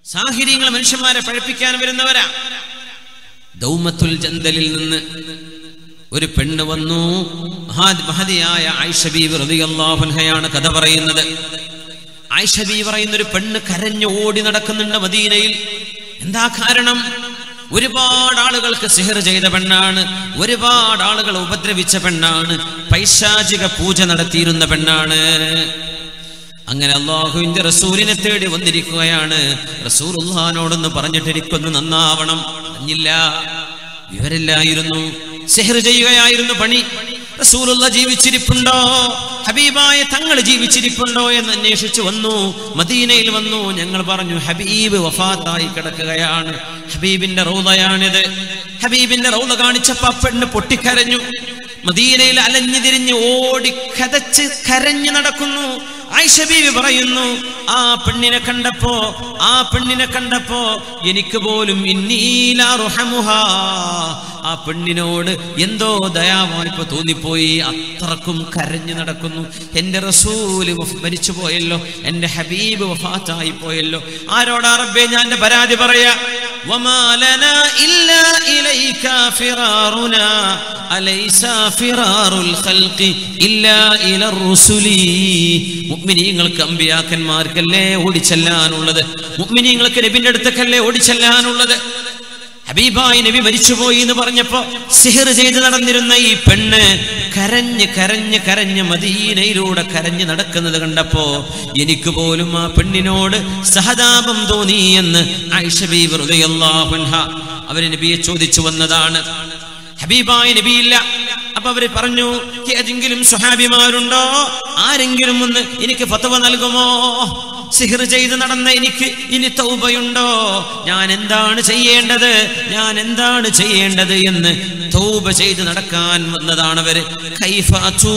സാഹചര്യങ്ങൾ മനുഷ്യന്മാരെ പഴപ്പിക്കാൻ വരുന്നവരാ ദൗമത്തുൽ ജന്തലിൽ നിന്ന് ഒരു പെണ്ണ് വന്നു മഹാ- മഹതിയായ ആയിഷബീബ് റളിയല്ലാഹുൻഹയാണ് കഥ പറയുന്നത് ആയിഷബി പറയുന്ന ഒരു പെണ്ണ് കരഞ്ഞു ഓടി നടക്കുന്നുണ്ട് മദീനയിൽ എന്താ കാരണം ഒരുപാട് ആളുകൾക്ക് സിഹർ ചെയ്ത പെണ്ണാണ് ഒരുപാട് ആളുകൾ ഉപദ്രവിച്ച പെണ്ണാണ് പൈശാചിക പൂജ നടത്തിയിരുന്ന പെണ്ണാണ് അങ്ങനെ അള്ളാഹുവിന്റെ റസൂലിനെ തേടി വന്നിരിക്കുകയാണ് റസൂൽ ഉള്ളഹാനോടൊന്ന് പറഞ്ഞിട്ട് എനിക്കൊന്ന് നന്നാവണം പറഞ്ഞില്ല വിവരില്ലായിരുന്നു സെഹർ ചെയ്യുകയായിരുന്നു പണി റസൂലുള്ള ജീവിച്ചിരിപ്പുണ്ടോ ഹബീബായ തങ്ങൾ ജീവിച്ചിരിപ്പുണ്ടോ എന്ന് അന്വേഷിച്ചു വന്നു മദീനയിൽ വന്നു ഞങ്ങൾ പറഞ്ഞു ഹബീബ് വഫാത്തായി കിടക്കുകയാണ് ഹബീബിന്റെ റൗദയാണിത് ഹബീബിന്റെ റൗദ കാണിച്ചപ്പോ ആ പെണ്ണ് പൊട്ടിക്കരഞ്ഞു മദീനയിൽ അലഞ്ഞു തിരിഞ്ഞ് ഓടി കതച്ച് കരഞ്ഞു നടക്കുന്നു ആയിഷ ബീവി പറയുന്നു ആ പെണ്ണിനെ കണ്ടപ്പോ ആ പെണ്ണിനെ കണ്ടപ്പോ എനിക്ക് പോലും ഇന്നീലാ റുഹമുഹാ. ആ പെണ്ണിനോട് എന്തോ ദയാവായ്പ തോന്നിപ്പോയി അത്രക്കും കരഞ്ഞു നടക്കുന്നു എന്റെ റസൂല് വഫ് മരിച്ചു പോയല്ലോ എന്റെ ഹബീബ് വഫാത്തായി പോയല്ലോ ആരോടാ റബ്ബേ ഞാൻ എന്റെ പരാതി പറയാ وما لنا إلا إليك فرارنا أليس فرار الخلق إلا إلى الرسل മുഅ്മിനീങ്ങൾക്ക് അമ്പിയാക്കന്മാർക്കല്ലേ ഓടിച്ചെല്ലാനുള്ളത് മുഅ്മിനീങ്ങൾക്ക് നബിന്റെ അടുത്തേക്കല്ലേ ഓടിച്ചെല്ലാനുള്ളത് ഹബീബായി നബി മരിച്ചുപോയി എന്ന് പറഞ്ഞപ്പോ സിഹർ ചെയ്ത് നടന്നിരുന്ന ഈ പെണ്ണ് കരഞ്ഞ് കരഞ്ഞ് കരഞ്ഞ് മദീനയിലൂടെ കരഞ്ഞ് നടക്കുന്നത് കണ്ടപ്പോ എനിക്ക് പോലും ആ പെണ്ണിനോട് സഹതാപം തോന്നി എന്ന് ആയിഷ ബീബി റളിയല്ലാഹു അൻഹ അവര് നബിയെ ചോദിച്ചു വന്നതാണ് ഹബീബായ നബിയില്ല അപ്പൊ അവര് പറഞ്ഞു ഏതെങ്കിലും സുഹാബിമാരുണ്ടോ ആരെങ്കിലും ഒന്ന് എനിക്ക് ഫത്വ നൽകുമോ സിഹർ ചെയ്ത് നടന്ന എനിക്ക് ഇനി തൗബയുണ്ടോ ഞാൻ എന്താണ് ചെയ്യേണ്ടത് ഞാൻ എന്താണ് ചെയ്യേണ്ടത് എന്ന് തൗബ ചെയ്ത് നടക്കാൻ വന്നതാണ് അവര് കൈഫ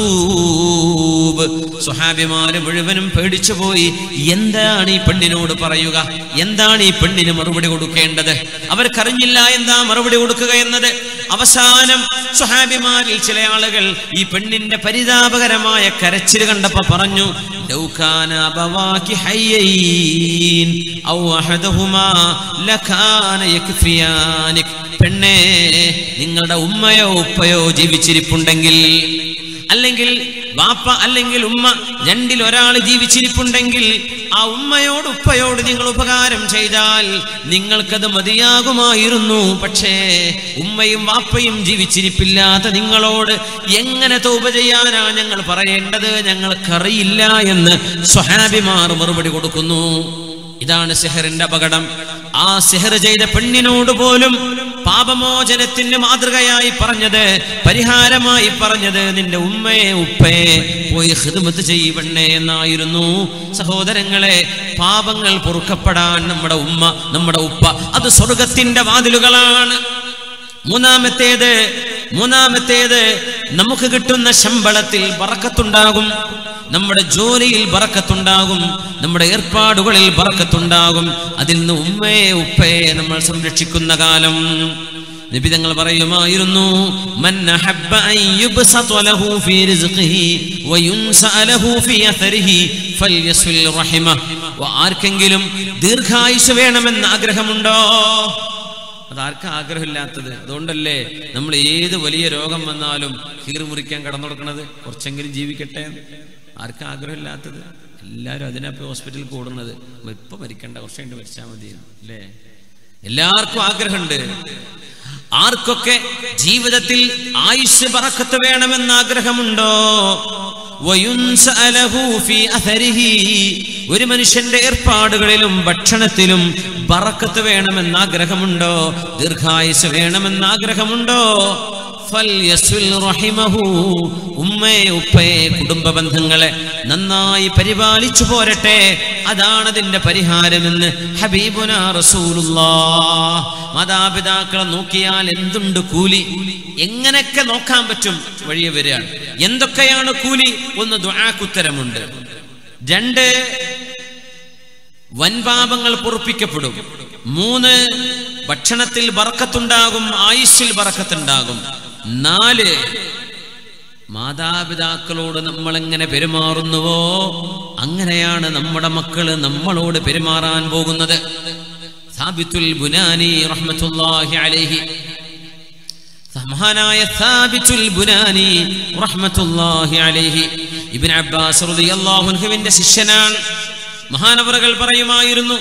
അതൂബ്. സുഹാബിമാര് മുഴുവനും പേടിച്ചു പോയി എന്താണ് ഈ പെണ്ണിനോട് പറയുക എന്താണ് ഈ പെണ്ണിന് മറുപടി കൊടുക്കേണ്ടത് അവർക്കറിഞ്ഞില്ല എന്താ മറുപടി കൊടുക്കുക എന്നത് അവസാനം സുഹാബിമാരിൽ ചില ആളുകൾ ഈ പെണ്ണിന്റെ പരിതാപകരമായ കരച്ചിൽ കണ്ടപ്പോ പറഞ്ഞു "ലൗ കാന അബവാകി ഹയ്യൈൻ ഔ അഹദഹുമാ ലകാന യക്ഫിയാനിക്." പെണ്ണേ നിങ്ങളുടെ ഉമ്മയോ ഉപ്പയോ ജീവിച്ചിരിപ്പുണ്ടെങ്കിൽ അല്ലെങ്കിൽ വാപ്പ അല്ലെങ്കിൽ ഉമ്മ രണ്ടിൽ ഒരാൾ ജീവിച്ചിരിപ്പുണ്ടെങ്കിൽ ആ ഉമ്മയോട് ഉപ്പയോട് നിങ്ങൾ ഉപകാരം ചെയ്താൽ നിങ്ങൾക്കത് മതിയാകുമായിരുന്നു പക്ഷേ ഉമ്മയും വാപ്പയും ജീവിച്ചിരിപ്പില്ലാത്ത നിങ്ങളോട് എങ്ങനെ തൗബ ചെയ്യാനാ ഞങ്ങൾ പറയേണ്ടത് ഞങ്ങൾക്കറിയില്ല എന്ന് സ്വഹാബിമാർ മറുപടി കൊടുക്കുന്നു ഇതാണ് സെഹറിന്റെ അപകടം ആ സെഹർ ചെയ്ത പെണ്ണിനോട് പോലും പാപമോചനത്തിന് മാതൃകയായി പറഞ്ഞത് പരിഹാരമായി പറഞ്ഞത് നിന്റെ ഉമ്മയെ ഉപ്പയെ പോയി ഹിദ്മത്ത് ചെയ്യണേ എന്നായിരുന്നു സഹോദരങ്ങളെ പാപങ്ങൾ പൊറുക്കപ്പെടാൻ നമ്മുടെ ഉമ്മ നമ്മുടെ ഉപ്പ അത് സ്വർഗത്തിന്റെ വാതിലുകളാണ് മൂന്നാമത്തേത് മൂന്നാമത്തേത് നമുക്ക് കിട്ടുന്ന ശമ്പളത്തിൽ ബറക്കത്തുണ്ടാകും നമ്മുടെ ജോലിയിൽ ബറക്കത്തുണ്ടാകും നമ്മുടെ ഏർപ്പാടുകളിൽ ബറക്കത്തുണ്ടാകും അതിൽ നിന്ന് ഉമ്മയെ ഉപ്പയെ നമ്മൾ സംരക്ഷിക്കുന്ന കാലം നബി തങ്ങൾ പറയുമായിരുന്നു മൻ അഹബ്ബ അൻ യുബ്സത ലഹു ഫീ റിസ്ഖിഹി വയുൻസഅ ലഹു ഫീ അഥരിഹി ഫൽയസ്വിൽ റഹിമ ആർക്കെങ്കിലും ദീർഘായുസ് വേണമെന്ന് ആഗ്രഹമുണ്ടോ അതാർക്കാ ആഗ്രഹമില്ലാത്തത് അതുകൊണ്ടല്ലേ നമ്മൾ ഏത് വലിയ രോഗം വന്നാലും കീറി മുറിക്കാൻ കടന്നു കൊടുക്കണത് കുറച്ചെങ്കിലും ജീവിക്കട്ടെ എന്ന്. ആർക്കാ ആഗ്രഹമില്ലാത്തത് എല്ലാവരും അതിനപ്പോ ഹോസ്പിറ്റലിൽ കൂടുന്നത് ഇപ്പൊ മരിക്കണ്ട കുറച്ച് കഴിഞ്ഞ് മരിച്ചാൽ മതി അല്ലേ എല്ലാവർക്കും ആഗ്രഹമുണ്ട് ആർക്കൊക്കെ ജീവിതത്തിൽ ആയുഷ് പറക്കത്ത് വേണമെന്ന് ആഗ്രഹമുണ്ടോ വയുൻസഅ ലഹു ഫീ അഥരിഹി. ഒരു മനുഷ്യന്റെ ഏർപ്പാടുകളിലും ഭക്ഷണത്തിലും ബറക്കത്ത് വേണമെന്ന് ആഗ്രഹമുണ്ടോ ദീർഘായുസ് വേണമെന്ന് ആഗ്രഹമുണ്ടോ ഫൽയസ്വിൽ റഹിമഹു. ഉമ്മയെ ഉപ്പയെ കുടുംബ ബന്ധങ്ങളെ നന്നായി പരിപാലിച്ചു പോരട്ടെ അതാണ് അതിന്റെ പരിഹാരമെന്ന് ഹബീബുന റസൂലുള്ളാ മാതാപിതാക്കളെ നോക്കിയാൽ എന്തുണ്ട് കൂലി എങ്ങനെയൊക്കെ നോക്കാൻ പറ്റും വഴിയെ വരികയാണ് എന്തൊക്കെയാണ് കൂലി ഒന്ന് ദുആക്കുത്തരമുണ്ട് രണ്ട് വൻപാപങ്ങൾ പൊറുപ്പിക്കപ്പെടും മൂന്ന് ഭക്ഷണത്തിൽ ബറക്കത്തുണ്ടാകും ആയുസ്സിൽ ബറക്കത്തുണ്ടാകും നാല് മാതാപിതാക്കളോട് നമ്മൾ എങ്ങനെ പെരുമാറുന്നുവോ അങ്ങനെയാണ് നമ്മുടെ മക്കള് നമ്മളോട് പെരുമാറാൻ പോകുന്നത് സാബിത്തുൽ ബുനാനി റഹ്മത്തുള്ളാഹി അലൈഹി മഹാനായ സാബിത്തുൽ ബുനാനി റഹ്മത്തുള്ളാഹി അലൈഹി ഇബ്നു അബ്ബാസ് റളിയല്ലാഹു അൻഹുവിന്റെ ശിഷ്യനാണ് മഹാനവറുകൾ പറയുമായിരുന്നു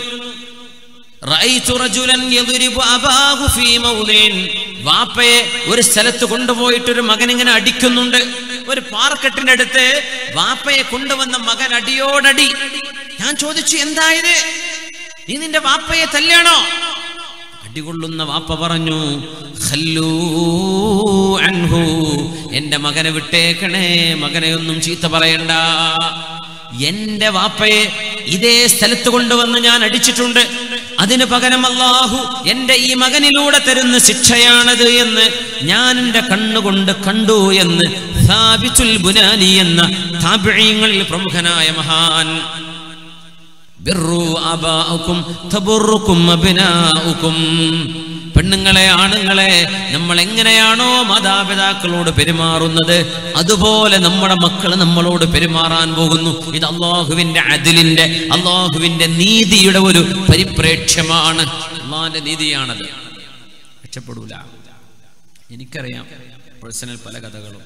റഅയ്തു റജുലൻ യദ്രിബു അബാഹു ഫീ മൗദിൻ വാപ്പയെ ഒരു സ്ഥലത്ത് കൊണ്ടുപോയിട്ട് ഒരു മകൻ ഇങ്ങനെ അടിക്കുന്നുണ്ട് ഒരു പാർക്കെട്ടിന്റെ അടുത്ത് വാപ്പയെ കൊണ്ടുവന്ന മകൻ അടിയോടടി ഞാൻ ചോദിച്ചു എന്തായത് നീ നിന്റെ വാപ്പയെ തല്ലാണോ അടികൊള്ളുന്ന വാപ്പ പറഞ്ഞു "ഖല്ലൂ അൻഹു എന്റെ മകനെ വിട്ടേക്കണേ മകനെ ഒന്നും ചീത്ത പറയണ്ട എന്റെ വാപ്പയെ ഇതേ സ്ഥലത്ത് കൊണ്ടുവന്ന് ഞാൻ അടിച്ചിട്ടുണ്ട് അതിനു പകരം അല്ലാഹു എന്റെ ഈ മകനിലൂടെ തരുന്ന ശിക്ഷയാണത് എന്ന് ഞാൻ എന്റെ കണ്ണുകൊണ്ട് കണ്ടു എന്ന് സാബിത്തുൽ ബുനാനി എന്ന താപിഴയങ്ങളിൽ പ്രമുഖനായ മഹാൻ ബിർറു ആബാഉക്കും തബുറുക്കും അബ്നാഉക്കും പെണ്ണുങ്ങളെ ആണുങ്ങളെ നമ്മൾ എങ്ങനെയാണോ മാതാപിതാക്കളോട് പെരുമാറുന്നത് അതുപോലെ നമ്മുടെ മക്കൾ നമ്മളോട് പെരുമാറാൻ പോകുന്നു ഇത് അള്ളാഹുവിന്റെ അതിലിന്റെ അള്ളാഹുവിന്റെ നീതിയുടെ ഒരു പരിപ്രേക്ഷ്യമാണ് അള്ളാഹിന്റെ നീതിയാണത് രക്ഷപ്പെടൂല എനിക്കറിയാം പേഴ്സണൽ പല കഥകളും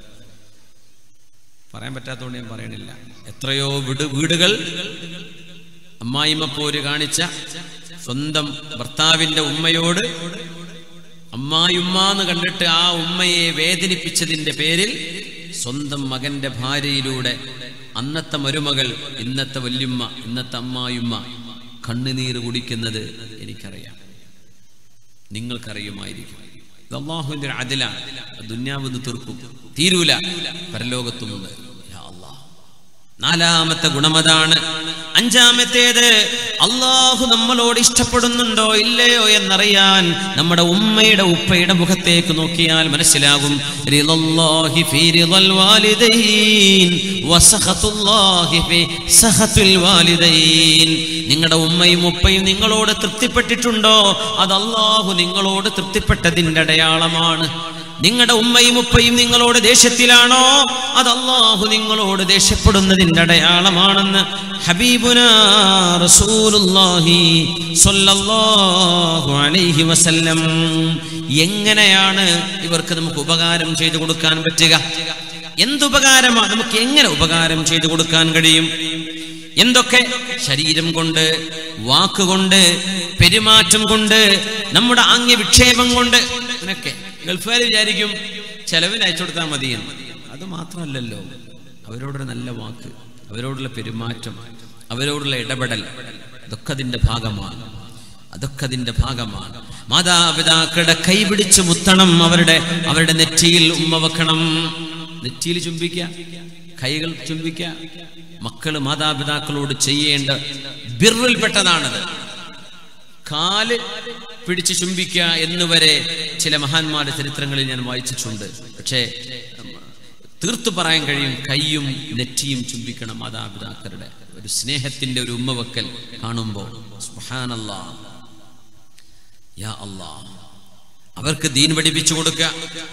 പറയാൻ പറ്റാത്തതുകൊണ്ട് ഞാൻ പറയണില്ല എത്രയോ വീട് വീടുകൾ അമ്മായിമ്മ പോര് കാണിച്ച സ്വന്തം ഭർത്താവിന്റെ ഉമ്മയോട് അമ്മായിമ്മ എന്ന് കണ്ടിട്ട് ആ ഉമ്മയെ വേദനിപ്പിച്ചതിന്റെ പേരിൽ സ്വന്തം മകന്റെ ഭാര്യയിലൂടെ അന്നത്തെ മരുമകൾ ഇന്നത്തെ വല്യുമ്മ ഇന്നത്തെ അമ്മായിമ്മ കണ്ണുനീര് കുടിക്കുന്നത് എനിക്കറിയാം നിങ്ങൾക്കറിയുമായിരിക്കും ഇത് അള്ളാഹുവിന്റെ ഒരു അതിലാണ് ദുന്യാവെന്ന് തീർക്കും തീരൂല പരലോകത്തുമുണ്ട് യാ അല്ലാഹ് നാലാമത്തെ ഗുണമതാണ് അഞ്ചാമത്തേത് അള്ളാഹു നമ്മളോട് ഇഷ്ടപ്പെടുന്നുണ്ടോ ഇല്ലയോ എന്നറിയാൻ നമ്മുടെ ഉമ്മയുടെ ഉപ്പയുടെ മുഖത്തേക്ക് നോക്കിയാൽ മനസ്സിലാകും റിളല്ലാഹി ഫീ റിളൽ വാലിദൈൻ വസഖത്തുല്ലാഹി ഫീ സഖത്തുൽ വാലിദൈൻ നിങ്ങളുടെ ഉമ്മയും ഉപ്പയും നിങ്ങളോട് തൃപ്തിപ്പെട്ടിട്ടുണ്ടോ അത് അള്ളാഹു നിങ്ങളോട് തൃപ്തിപ്പെട്ടതിന്റെ അടയാളമാണ് നിങ്ങളുടെ ഉമ്മയും ഉപ്പയും നിങ്ങളോട് ദേഷ്യത്തിലാണോ അത് അള്ളാഹു നിങ്ങളോട് ദേഷ്യപ്പെടുന്നതിന്റെ അടയാളമാണെന്ന് ഹബീബുന റസൂലുള്ളാഹി സ്വല്ലല്ലാഹു അലൈഹി വസല്ലം എങ്ങനെയാണ് ഇവർക്ക് നമുക്ക് ഉപകാരം ചെയ്തു കൊടുക്കാൻ പറ്റുക എന്തുപകാരമാണ് നമുക്ക് എങ്ങനെ ഉപകാരം ചെയ്തു കൊടുക്കാൻ കഴിയും എന്തൊക്കെ ശരീരം കൊണ്ട് വാക്കുകൊണ്ട് പെരുമാറ്റം കൊണ്ട് നമ്മുടെ ആംഗ്യ വിക്ഷേപം കൊണ്ട് അങ്ങനെയൊക്കെ ഗൾഫുകാർ വിചാരിക്കും ചെലവിന് അയച്ചു കൊടുത്താൽ മതിയെന്ന് അത് മാത്രമല്ലല്ലോ അവരോടൊരു നല്ല വാക്ക് അവരോടുള്ള പെരുമാറ്റം അവരോടുള്ള ഇടപെടൽ അതൊക്കെ അതിന്റെ ഭാഗമാണ് അതൊക്കെ അതിന്റെ ഭാഗമാണ് മാതാപിതാക്കളുടെ കൈപിടിച്ച് മുത്തണം അവരുടെ അവരുടെ നെറ്റിയിൽ ഉമ്മ വെക്കണം നെറ്റിയിൽ ചുംബിക്കുക കൈകൾ ചുംബിക്കുക മക്കള് മാതാപിതാക്കളോട് ചെയ്യേണ്ട ബിറിൽപ്പെട്ടതാണത് കാല് പിടിച്ച് ചുംബിക്കുക എന്നുവരെ ചില മഹാന്മാരുടെ ചരിത്രങ്ങളിൽ ഞാൻ വായിച്ചിട്ടുണ്ട് പക്ഷേ ഉം, തീർത്തു പറയാൻ കഴിയും കൈയും നെറ്റിയും ചുംബിക്കണം മാതാപിതാക്കളുടെ ഒരു സ്നേഹത്തിന്റെ ഒരു ഉമ്മവക്കൽ കാണുമ്പോൾ സുബ്ഹാനല്ലാ യാ അല്ലാ അവർക്ക് ദീൻ പഠിപ്പിച്ചു കൊടുക്കുക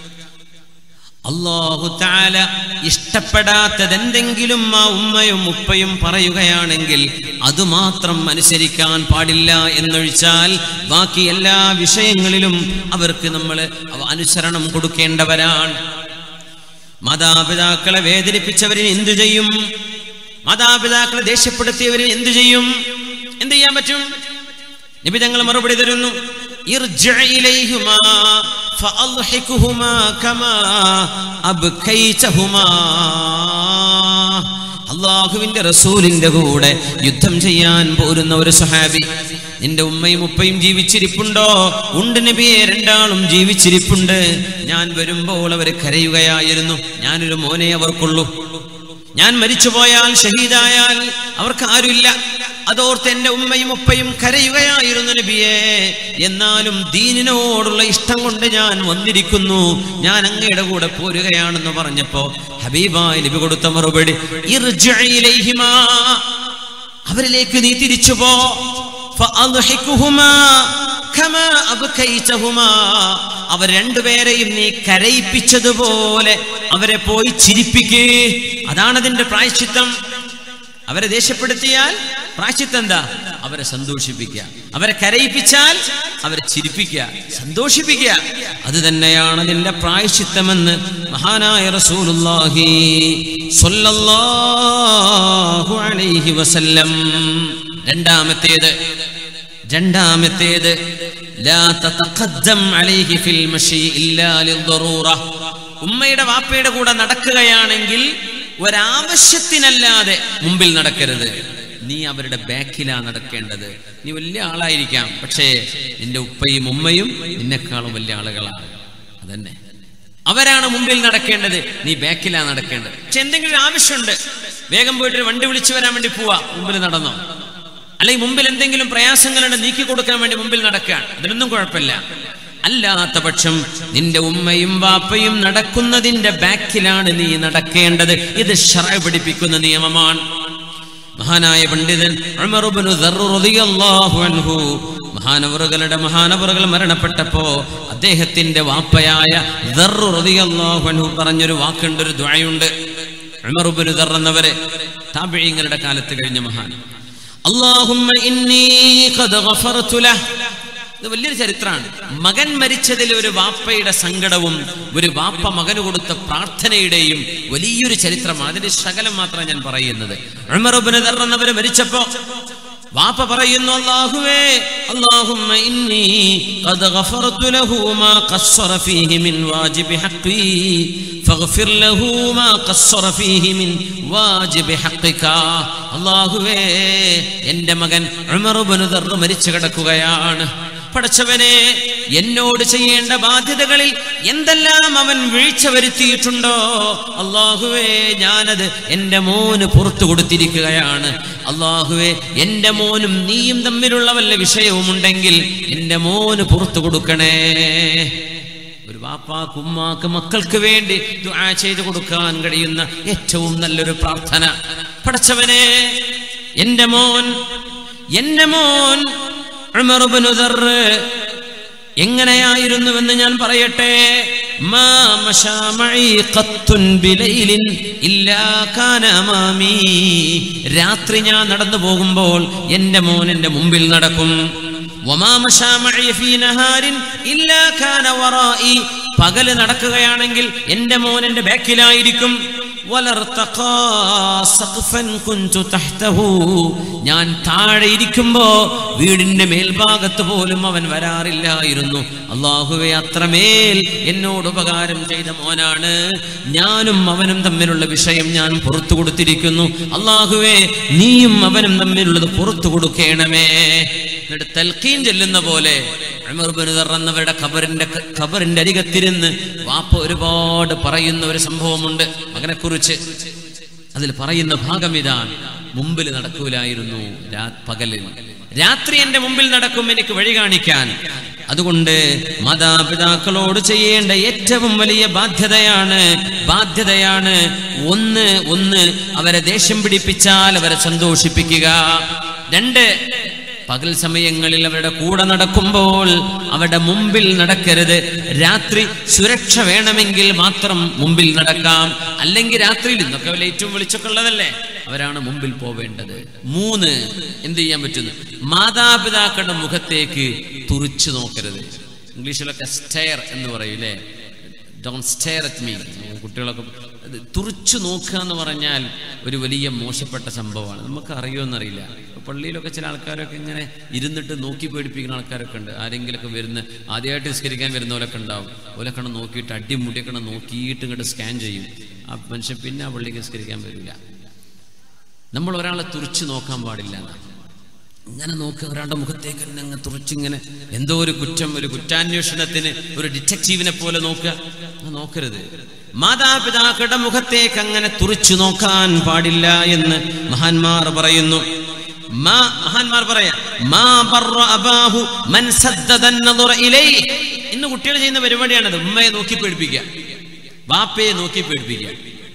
അള്ളാഹു താല ഇഷ്ടപ്പെടാത്തത് എന്തെങ്കിലും ആ ഉമ്മയും ഉപ്പയും പറയുകയാണെങ്കിൽ അതുമാത്രം അനുസരിക്കാൻ പാടില്ല എന്നൊഴിച്ചാൽ ബാക്കി എല്ലാ വിഷയങ്ങളിലും അവർക്ക് നമ്മൾ അനുസരണം കൊടുക്കേണ്ടവരാണ് മാതാപിതാക്കളെ വേദനിപ്പിച്ചവരിന് എന്തു ചെയ്യും മാതാപിതാക്കളെ ദേഷ്യപ്പെടുത്തിയവരിന് എന്തു ചെയ്യും എന്ത് ചെയ്യാൻ പറ്റും നബി തങ്ങൾ മറുപടി തരുന്നു ഇർജിഅ ഇലൈഹിമാ ഫഅദ്ഹികുഹുമാ കമാ അബ്കൈതഹുമാ അള്ളാഹുവിന്റെ റസൂലിന്റെ കൂടെ യുദ്ധം ചെയ്യാൻ പോരുന്ന ഒരു സ്വഹാബി നിന്റെ ഉമ്മയും ഉപ്പയും ജീവിച്ചിരിപ്പുണ്ടോ ഉണ്ട് നബിയെ രണ്ടാളും ജീവിച്ചിരിപ്പുണ്ട് ഞാൻ വരുമ്പോൾ അവർ കരയുകയായിരുന്നു ഞാനൊരു മോനെ അവർക്കുള്ളൂ ഞാൻ മരിച്ചുപോയാൽ ഷഹീദായാൽ അവർക്ക് ആരുമില്ല അതോർത്ത് എന്റെ ഉമ്മയും ഉപ്പയും കരയുകയായിരുന്നു നബിയെ എന്നാലും ദീനിനോടുള്ള ഇഷ്ടം കൊണ്ട് ഞാൻ വന്നിരിക്കുന്നു ഞാൻ അങ്ങയുടെ കൂടെ പോരുകയാണെന്ന് പറഞ്ഞപ്പോ ഹബീബായി നബി കൊടുത്ത മറുപടി "ഇർജിഅ ഇലൈഹിമാ." അവരിലേക്ക് നീ തിരിച്ചു പോ ഫഅദ്ഹികുഹുമാ കമാ അബ്കൈതഹുമാ. അവർ രണ്ടുപേരെയും നീ കരയിപ്പിച്ചതുപോലെ അവരെ പോയി ചിരിപ്പിക്കേ അതാണ് അതിന്റെ പ്രായശ്ചിത്തം അവരെ ദേഷ്യപ്പെടുത്തിയാൽ പ്രായശ്ചിത്തം എന്താ അവരെ സന്തോഷിപ്പിക്കുക അവരെ കരയിപ്പിച്ചാൽ അവരെ ചിരിപ്പിക്കുക സന്തോഷിപ്പിക്കുക അത് തന്നെയാണ് അതിന്റെ പ്രായശ്ചിത്തമെന്ന് മഹാനായ റസൂലുള്ളാഹി സ്വല്ലല്ലാഹു അലൈഹി വസല്ലം രണ്ടാമത്തേത് രണ്ടാമത്തേത് ലാ തതഖദ്ദം അലൈഹി ഫിൽ മശി ഇല്ലാ ലിദ്ദറൂറ ഉമ്മയുടെ വാപ്പയുടെ കൂടെ നടക്കുകയാണെങ്കിൽ ഒരാവശ്യത്തിനല്ലാതെ മുമ്പിൽ നടക്കരുത് നീ അവരുടെ ബാക്കിലാ നടക്കേണ്ടത് നീ വലിയ ആളായിരിക്കാം പക്ഷേ നിന്റെ ഉപ്പയും ഉമ്മയും നിന്നെക്കാളും വലിയ ആളുകളാണ് അതന്നെ അവരാണ് മുമ്പിൽ നടക്കേണ്ടത് നീ ബാക്കിലാ നടക്കേണ്ടത് പക്ഷെ എന്തെങ്കിലും ഒരു ആവശ്യമുണ്ട് വേഗം പോയിട്ട് ഒരു വണ്ടി വിളിച്ചു വരാൻ വേണ്ടി പോവാ മുമ്പിൽ നടന്നോ അല്ലെങ്കിൽ മുമ്പിൽ എന്തെങ്കിലും പ്രയാസങ്ങളുണ്ട് നീക്കി കൊടുക്കാൻ വേണ്ടി മുമ്പിൽ നടക്കുകയാണ് അതിനൊന്നും കുഴപ്പമില്ല അല്ലാത്ത പക്ഷം നിന്റെ ഉമ്മയും വാപ്പയും നടക്കുന്നതിന്റെ ബാക്കിലാണ് നീ നടക്കേണ്ടത് ഇത് ഷറ പഠിപ്പിക്കുന്ന നിയമമാണ് മഹാനായ പണ്ഡിതൻ ഉമർ ഇബ്നു ദർർ റളിയല്ലാഹു അൻഹു മഹാനവറുകളുടെ മഹാനവറുകൾ മരണപ്പെട്ടപ്പോ അദ്ദേഹത്തിന്റെ വാപ്പയായ ദർർ റളിയല്ലാഹു അൻഹു പറഞ്ഞൊരു വാക്കുണ്ട് ഒരു ദുആയുണ്ട് ഉമർ ഇബ്നു ദർർ എന്നവരെ താബിഈങ്ങളുടെ കാലത്ത് കഴിഞ്ഞ മഹാൻ അല്ലാഹുമ്മ ഇന്നി ഖദ് ഗഫർതു ലഹ് ഇത് വലിയൊരു ചരിത്രമാണ് മകൻ മരിച്ചതിൽ ഒരു വാപ്പയുടെ സങ്കടവും ഒരു വാപ്പ മകന് കൊടുത്ത പ്രാർത്ഥനയുടെയും വലിയൊരു ചരിത്രമാണ് അതിന്റെ ശകലം മാത്രമാണ് ഞാൻ പറയുന്നത് ഉമർ ഇബ്നു ദർ എന്നവര് മരിച്ചപ്പോ വാപ്പ പറയുന്നു അല്ലാഹുവേ അല്ലാഹുമ്മ ഇന്നി ഖദ് ഗഫർതു ലഹു മാ ഖസ്സറ ഫീഹി മിൻ വാജിബി ഹഖ്ഖി ഫഗ്ഫിർ ലഹു മാ ഖസ്സറ ഫീഹി മിൻ വാജിബി ഹഖ്ഖിക അല്ലാഹുവേ എൻ്റെ മകൻ ഉമർ ഇബ്നു ദർ മരിച്ചു കിടക്കുകയാണ് പടച്ചവനെ എന്നോട് ചെയ്യേണ്ട ബാധ്യതകളിൽ എന്തെല്ലാം അവൻ വീഴ്ച വരുത്തിയിട്ടുണ്ടോ അള്ളാഹുവേ ഞാനത് എൻ്റെ മോന് പുറത്തു കൊടുത്തിരിക്കുകയാണ് അള്ളാഹുവേ എൻ്റെ മോനും നീയും തമ്മിലുള്ള വല്ല വിഷയവുമുണ്ടെങ്കിൽ എൻ്റെ മോന് പുറത്തു കൊടുക്കണേ ഒരു വാപ്പാക്ക് ഉമ്മാക്ക് മക്കൾക്ക് വേണ്ടി ദുആ ചെയ്തു കൊടുക്കാൻ കഴിയുന്ന ഏറ്റവും നല്ലൊരു പ്രാർത്ഥന പടച്ചവനെ എൻ്റെ മോൻ എൻ്റെ മോൻ ഉമർ ഇബ്നു ദർർ എങ്ങനെയായിരുന്നുവെന്ന് ഞാൻ പറയട്ടെ മാ മശാ മഈ ഖത്തുൻ ബിലൈലിൻ ഇല്ലാ കാന അമാമി രാത്രി ഞാൻ നടന്നു പോകുമ്പോൾ എൻ്റെ മോൻ എൻ്റെ മുമ്പിൽ നടക്കും വമാ മശാ മഈ ഫീ നഹാരിൻ ഇല്ലാ കാന വറായി പകല് നടക്കുകയാണെങ്കിൽ എൻ്റെ മോൻ എൻ്റെ ബാക്കിലായിരിക്കും വലർത്തഖാ സഖ്ഫൻ കുൻതു തഹ്തഹു ഞാൻ താഴെ ഇരിക്കുമ്പോ വീടിന്റെ മേൽഭാഗത്ത് പോലും അവൻ വരാറില്ലായിരുന്നു അള്ളാഹുവെ അത്രമേൽ എന്നോട് ഉപകാരം ചെയ്ത മോനാണ് ഞാനും അവനും തമ്മിലുള്ള വിഷയം ഞാൻ പുറത്തു കൊടുത്തിരിക്കുന്നു അള്ളാഹുവെ നീയും അവനും തമ്മിലുള്ളത് പുറത്തു കൊടുക്കണമേ എന്നിട്ട് തൽക്കീൻ ചെല്ലുന്ന പോലെ ഉമർ ബിൻ ദർ എന്നവരുടെ ഖബറിന്റെ ഖബറിന്റെ അരികത്തിരുന്ന് വാപ്പ ഒരുപാട് പറയുന്ന ഒരു സംഭവമുണ്ട് മകനെ കുറിച്ച് അതിൽ പറയുന്ന ഭാഗം ഇതാണ് മുമ്പിൽ നടക്കൂലായിരുന്നു രാ- പകലിൽ രാത്രി എന്റെ മുമ്പിൽ നടക്കും എനിക്ക് വഴി കാണിക്കാൻ അതുകൊണ്ട് മാതാപിതാക്കളോട് ചെയ്യേണ്ട ഏറ്റവും വലിയ ബാധ്യതയാണ് ബാധ്യതയാണ് ഒന്ന് ഒന്ന് അവരെ ദേഷ്യം പിടിപ്പിച്ചാൽ അവരെ സന്തോഷിപ്പിക്കുക രണ്ട് പകൽ സമയങ്ങളിൽ അവരുടെ കൂടെ നടക്കുമ്പോൾ അവരുടെ മുമ്പിൽ നടക്കരുത് രാത്രി സുരക്ഷ വേണമെങ്കിൽ മാത്രം മുമ്പിൽ നടക്കാം അല്ലെങ്കിൽ രാത്രിയിൽ ഇന്നൊക്കെ ലൈറ്റും വെളിച്ചൊക്കെ ഉള്ളതല്ലേ അവരാണ് മുമ്പിൽ പോവേണ്ടത് മൂന്ന് എന്ത് ചെയ്യാൻ പറ്റുന്നു മാതാപിതാക്കളുടെ മുഖത്തേക്ക് തുറിച്ചു നോക്കരുത് ഇംഗ്ലീഷിലൊക്കെ സ്റ്റെയർ എന്ന് പറയൂലേ ഡോൺ സ്റ്റെയർ അറ്റ് മീ കുട്ടികളൊക്കെ ഇത് തുറിച്ചു നോക്കുക എന്ന് പറഞ്ഞാൽ ഒരു വലിയ മോശപ്പെട്ട സംഭവമാണ് നമുക്ക് അറിയുമെന്നറിയില്ല ഇപ്പൊ പള്ളിയിലൊക്കെ ചില ആൾക്കാരൊക്കെ ഇങ്ങനെ ഇരുന്നിട്ട് നോക്കി പേടിപ്പിക്കുന്ന ആൾക്കാരൊക്കെ ഉണ്ട് ആരെങ്കിലുമൊക്കെ വരുന്ന ആദ്യമായിട്ട് നിസ്കരിക്കാൻ വരുന്നവരൊക്കെ ഉണ്ടാവും ഓലൊക്കെ നോക്കിയിട്ട് അടിമുടിയൊക്കെ നോക്കിയിട്ട് ഇങ്ങോട്ട് സ്കാൻ ചെയ്യും ആ മനുഷ്യൻ പിന്നെ ആ പള്ളിക്ക് നിസ്കരിക്കാൻ വരില്ല നമ്മൾ ഒരാളെ തുറിച്ചു നോക്കാൻ പാടില്ല എന്നാണ് ഇങ്ങനെ നോക്കുക ഒരാളുടെ മുഖത്തേക്ക് തന്നെ അങ്ങ് തുറച്ചിങ്ങനെ എന്തോ ഒരു കുറ്റം ഒരു കുറ്റാന്വേഷണത്തിന് ഒരു ഡിറ്റക്റ്റീവിനെ പോലെ നോക്കുക ആ നോക്കരുത് മാതാപിതാക്കളുടെ മുഖത്തേക്ക് അങ്ങനെ തുറിച്ചു നോക്കാൻ പാടില്ല എന്ന് മഹാന്മാർ പറയുന്നു മാ മഹാന്മാർ പറയാ മാ ബർറ അബാഹു മൻ സദ്ദദ അന്നദറ ഇലൈഹി ഇന്ന് കുട്ടികൾ ചെയ്യുന്ന പരിപാടിയാണത് ഉമ്മയെ നോക്കി പേടിപ്പിക്കുക ബാപ്പയെ നോക്കി പേടിപ്പിക്കുക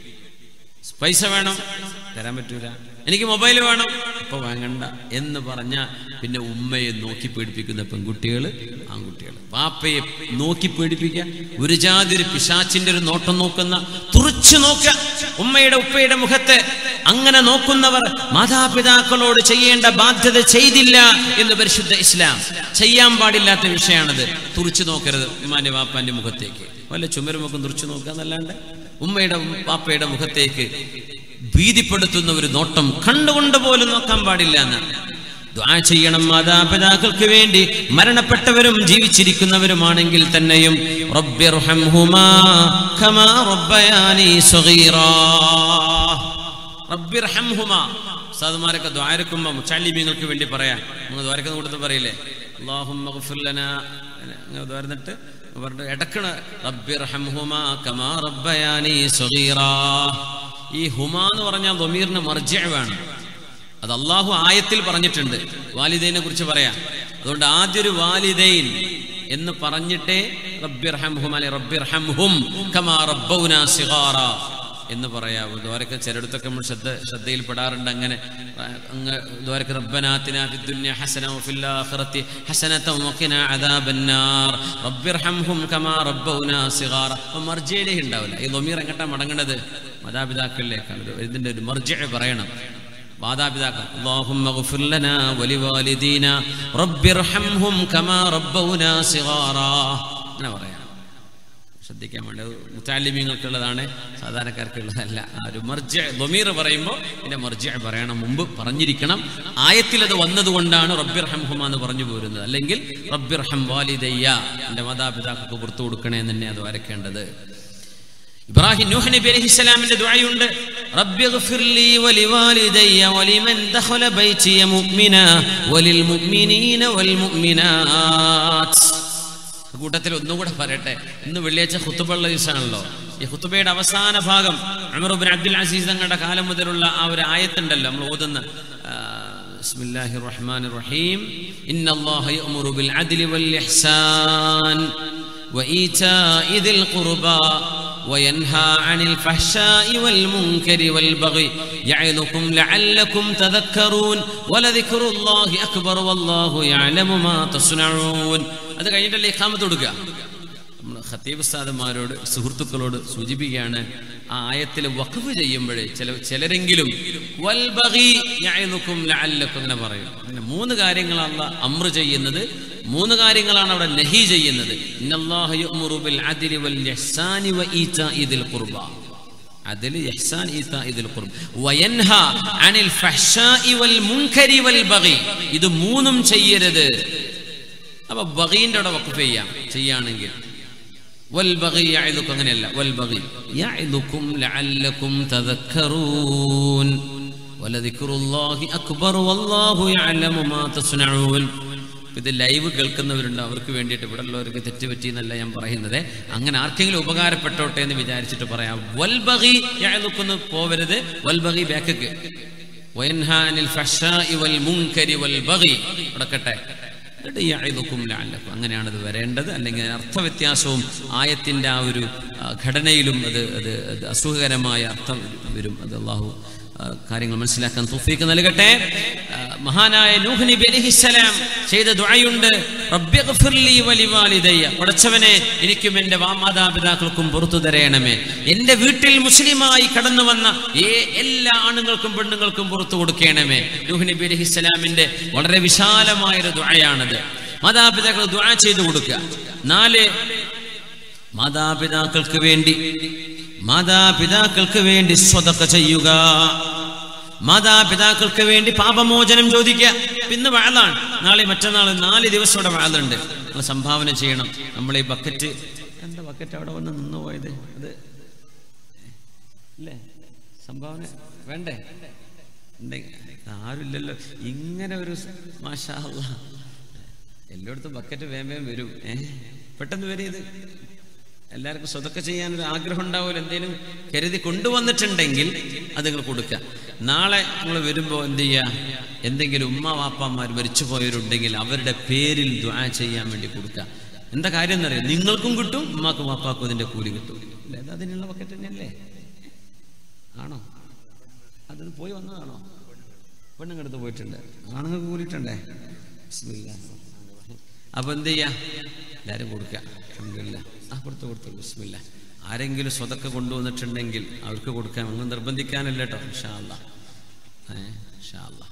പൈസ വേണം തരാൻ പറ്റൂല എനിക്ക് മൊബൈൽ വേണം ഇപ്പൊ വാങ്ങണ്ട എന്ന് പറഞ്ഞ പിന്നെ ഉമ്മയെ നോക്കി പേടിപ്പിക്കുന്ന പെൺകുട്ടികൾ ആൺകുട്ടികൾ വാപ്പയെ നോക്കി പേടിപ്പിക്കുക ഒരു ജാതി ഒരു പിശാച്ചിന്റെ ഒരു നോട്ടം നോക്കുന്ന തുറച്ചു നോക്കുക ഉമ്മയുടെ ഉപ്പയുടെ മുഖത്ത് അങ്ങനെ നോക്കുന്നവർ മാതാപിതാക്കളോട് ചെയ്യേണ്ട ബാധ്യത ചെയ്തില്ല എന്ന് പരിശുദ്ധ ഇസ്ലാം ചെയ്യാൻ പാടില്ലാത്ത വിഷയമാണത് തുറിച്ചു നോക്കരുത് ഉമ്മാന്റെ വാപ്പാന്റെ മുഖത്തേക്ക് വല്ല ചുമരുമുഖം തുറിച്ചു നോക്കുക എന്നല്ലാണ്ട് ഉമ്മയുടെ വാപ്പയുടെ മുഖത്തേക്ക് ഭീതിപ്പെടുത്തുന്ന ഒരു നോട്ടം കണ്ടുകൊണ്ട് പോലും നോക്കാൻ പാടില്ല എന്നാണ് ദ്വാ ചെയ്യണം മാതാപിതാക്കൾക്ക് വേണ്ടി മരണപ്പെട്ടവരും ജീവിച്ചിരിക്കുന്നവരുമാണെങ്കിൽ തന്നെയും റബ്ബിർഹംഹുമാ കമാ റബ്ബയാനി സഗീറാ റബ്ബിർഹംഹുമാ ഉസ്താദുമാരൊക്കെ ദ്വാരക്കുമ്പോൾ മുച്ചാലിമ്യങ്ങൾക്ക് വേണ്ടി പറയാം നിങ്ങൾ ദ്വാരക്കുന്ന കൂട്ടത്തിൽ പറയില്ലേ അള്ളാഹുമ്മ ഗഫിർ ലനാ അങ്ങനെ ദ്വാരന്നിട്ട് പറഞ്ഞിട്ട് ഇടക്കണ റബ്ബിർഹംഹുമാ കമാ റബ്ബയാനി സഗീറാ ഈ ഹുമ എന്ന് പറഞ്ഞാൽ ദൊമീറിന് മർജ വേണം അത് അള്ളാഹു ആയത്തിൽ പറഞ്ഞിട്ടുണ്ട് വാലിദൈനെ കുറിച്ച് പറയാം അതുകൊണ്ട് ആദ്യ ഒരു വാലിദൈൻ എന്ന് പറഞ്ഞിട്ടേ റബ്ബിർഹംഹും അല്ലെ റബ്ബിർഹംഹും കമാ റബ്ബൗനാ സിഗാറ എന്ന് പറയാവൂ ദ്വാരക്ക് ചിലയിടത്തൊക്കെ നമ്മൾ ശ്രദ്ധ ശ്രദ്ധയിൽപ്പെടാറുണ്ട് അങ്ങനെ അങ്ങ് ദ്വാരക്ക് റബ്ബനാത്തിന ഫിദ്ദുന്യ ഹസന വഫിൽ ആഖിറതി ഹസനത വഖിന അദാബന്നാർ റബ്ബിർഹംഹും കമാ റബ്ബൗനാ സിഗാറ അപ്പോൾ മർജിയയിലേ ഉണ്ടാവില്ല ഈ ലൊമീർ എങ്ങട്ടാ മടങ്ങേണ്ടത് മാതാപിതാക്കളിലേക്കാണ് ഇത് ഇതിന്റെ ഒരു മർജിയ പറയണം മാതാപിതാക്കൾ അല്ലാഹുമ്മ ഗഫിർ ലനാ വലിവാലിദീന റബ്ബിർഹംഹും കമാ റബ്ബൗനാ സിഗാറാ അങ്ങനെ പറയാം ശ്രദ്ധിക്കാൻ വേണ്ടി അത് മുത്താലിമ്യങ്ങൾക്കുള്ളതാണ് സാധാരണക്കാർക്കുള്ളതല്ല ആ ഒരു മർജ ദൊമീർ പറയുമ്പോൾ ഇതിന്റെ മർജ പറയണം മുമ്പ് പറഞ്ഞിരിക്കണം ആയത്തിൽ അത് വന്നതുകൊണ്ടാണ് റബ്ബിർ ഹംഹുമ എന്ന് പറഞ്ഞു പോരുന്നത് അല്ലെങ്കിൽ റബ്ബിർ ഹം വാലിദയ്യ എൻ്റെ മാതാപിതാക്കൾക്ക് പുറത്തു കൊടുക്കണേ എന്ന് തന്നെ അത് വരയ്ക്കേണ്ടത് ഇബ്രാഹിം നൂഹ് നബി അലൈഹിസ്സലാമിന്റെ ദുആയുണ്ട് റബ്ബി ഗ്ഫിർലി വലിവാലിദയ്യ വലിമൻ ദഖല ബൈതിയ മുഅ്മിന വലിൽ മുഅ്മിനീന വൽ മുഅ്മിനാത്ത് കൂട്ടത്തിൽ ഒന്നുകൂടെ പറയട്ടെ ഇന്ന് വെള്ളിയാഴ്ച ഖുത്തുബുള്ള ദിവസമാണല്ലോ ഈ ഖുത്തുബയുടെ അവസാന ഭാഗം അമറുബിൻ അബ്ദുൽ അസീസ് തങ്ങളുടെ കാലം മുതലുള്ള ആ ഒരു ആയത്തുണ്ടല്ലോ നമ്മൾ ഓതുന്ന ആ, ബിസ്മില്ലാഹിർ റഹ്മാനിർ റഹീം ഇന്നല്ലാഹ യഅ്മുറു ബിൽ അദ്ലി വൽ ഇഹ്സാൻ وإيتاء ذي القربى وينهى عن الفحشاء والمنكر والبغي يعظكم لعلكم تذكرون ولذكر الله أكبر والله يعلم ما تصنعون അത് കഴിഞ്ഞിട്ടല്ലേ ഇഖാമത്ത് കൊടുക്കുക നമ്മൾ ഖത്തീബ് ഉസ്താദന്മാരോട് സുഹൃത്തുക്കളോട് സൂചിപ്പിക്കുകയാണ് ആ ആയത്തിൽ വഖഫ് ചെയ്യുമ്പോഴേ ചില ചിലരെങ്കിലും വൽ ബഗി യഅ്ലുക്കും ലഅല്ലക്കും അങ്ങനെ പറയും അങ്ങനെ മൂന്ന് കാര്യങ്ങളല്ല അമ്ര ചെയ്യുന്നത് മൂന്ന് കാര്യങ്ങളാണ് അവിടെ നഹി ചെയ്യുന്നത് ഇന്നല്ലാഹ യഅ്മുറു ബിൽ അദ്ലി വൽ ഇഹ്സാനി വ ഈതാഇ ദിൽ ഖുർബ അതിൽ ഇഹ്സാൻ ഈതാഇ ദിൽ ഖുർബ വയൻഹ അനിൽ ഫഹ്ശാഇ വൽ മുൻകരി വൽ ബഗി ഇത് മൂന്നും ചെയ്യരുത് അപ്പൊ ബഗീന്റെ അവിടെ വഖഫ് ചെയ്യാം ചെയ്യാണെങ്കിൽ والبغي يعظكم അങ്ങനെയല്ല والبغي يعظكم لعلكم تذكرون ولذكر الله أكبر والله يعلم ما تصنعون ഇത് ലൈവ് കേൾക്കുന്നവരുണ്ട് അവർക്ക് വേണ്ടിയിട്ട് ഇവിടെ ഉള്ളവർക്ക് തെറ്റുപറ്റി എന്നല്ല ഞാൻ പറയുന്നത് അങ്ങനെ ആർക്കെങ്കിലും ഉപകാരപ്പെട്ടോട്ടെ എന്ന് വിചാരിച്ചിട്ട് പറയാം വൽബഗി യഅ്ലുക്കുന്നു പോവരുത് വൽബഗി ബാക്കക്ക് വയൻഹാനിൽ ഫഹ്ശാഇ വൽ മുൻകരി വൽ ബഗി കിടക്കട്ടെ എന്നിട്ട് യഅ്ലുക്കും ലഅല്ലക്കും അങ്ങനെയാണ് ഇത് വരേണ്ടത് അല്ലെങ്കിൽ അർത്ഥവ്യത്യാസവും ആയത്തിൻ്റെ ആ ഒരു ആ, ഘടനയിലും അത് അത് അത് അസുഖകരമായ അർത്ഥം വരും അത് അള്ളാഹു ആ, കാര്യങ്ങൾ മനസ്സിലാക്കാൻ തുഫീക്ക് നൽകട്ടെ ആ, മഹാനായ നൂഹ് നബി അലൈഹിസ്സലാം ചെയ്ത ദുആയുണ്ട് റബ്ബിഗ്ഫിർലി വലിവാലിദയ്യ പടച്ചവനെ എനിക്കും എൻ്റെ വാ- മാതാപിതാക്കൾക്കും പുറത്തു തരയണമേ എൻ്റെ വീട്ടിൽ മുസ്ലിമായി കടന്നു വന്ന ഏ എല്ലാ ആണുങ്ങൾക്കും പെണ്ണുങ്ങൾക്കും പുറത്തു കൊടുക്കണമേ നൂഹ് നബി അലൈഹിസ്സലാമിൻ്റെ വളരെ വിശാലമായൊരു ദുആയാണത് മാതാപിതാക്കൾ ദുആ ചെയ്തു കൊടുക്കുക നാല് മാതാപിതാക്കൾക്ക് വേണ്ടി മാതാപിതാക്കൾക്ക് വേണ്ടി സ്വതക്ക ചെയ്യുക മാതാപിതാക്കൾക്ക് വേണ്ടി പാപമോചനം ചോദിക്കുക ഇന്ന് വാഴലാണ് നാളെ മറ്റന്നാൾ നാല് ദിവസം ഇവിടെ വാഴുണ്ട് നമ്മൾ സംഭാവന ചെയ്യണം നമ്മൾ ഈ ബക്കറ്റ് എന്താ ബക്കറ്റ് അവിടെ വന്ന് നിന്ന് പോയത് അത് അല്ലേ സംഭാവന വേണ്ടേ ഉണ്ടെങ്കിൽ ആരുമില്ലല്ലോ ഇങ്ങനെ ഒരു മാഷാ അല്ലാ. എല്ലായിടത്തും ബക്കറ്റ് വേഗം വേഗം വരും ഏ പെട്ടെന്ന് വരും ഇത് എല്ലാവർക്കും സ്വതൊക്കെ ചെയ്യാനൊരു ആഗ്രഹം ഉണ്ടാവുമല്ലോ എന്തെങ്കിലും കരുതി കൊണ്ടുവന്നിട്ടുണ്ടെങ്കിൽ അത് നിങ്ങൾ കൊടുക്കുക നാളെ നിങ്ങൾ വരുമ്പോൾ എന്ത് ചെയ്യുക എന്തെങ്കിലും ഉമ്മ വാപ്പന്മാർ മരിച്ചു പോയവരുണ്ടെങ്കിൽ അവരുടെ പേരിൽ ദുആ ചെയ്യാൻ വേണ്ടി കൊടുക്കുക എന്താ കാര്യം എന്നറിയാം നിങ്ങൾക്കും കിട്ടും ഉമ്മാക്കും വാപ്പാക്കും അതിന്റെ കൂലി കിട്ടും അല്ലേ അത് അതിനുള്ള ബക്കറ്റ് തന്നെയല്ലേ ആണോ അത് പോയി വന്നതാണോ പെണ്ണുങ്ങടുത്ത് പോയിട്ടുണ്ട് ആണുങ്ങൾക്ക് കൂലിയിട്ടുണ്ടേ ബിസ്മില്ലാ അപ്പൊ എന്ത് ചെയ്യാ എല്ലാരും കൊടുക്കുക അൽഹംദുലില്ലാ. ആ കൊടുത്തു കൊടുത്തു ബിസ്മില്ല ആരെങ്കിലും സ്വതൊക്കെ കൊണ്ടുവന്നിട്ടുണ്ടെങ്കിൽ അവർക്ക് കൊടുക്കാം അങ്ങ് നിർബന്ധിക്കാനല്ല കേട്ടോ ഇൻഷാ അല്ലാ ഏ, ഇൻഷാ അല്ലാ.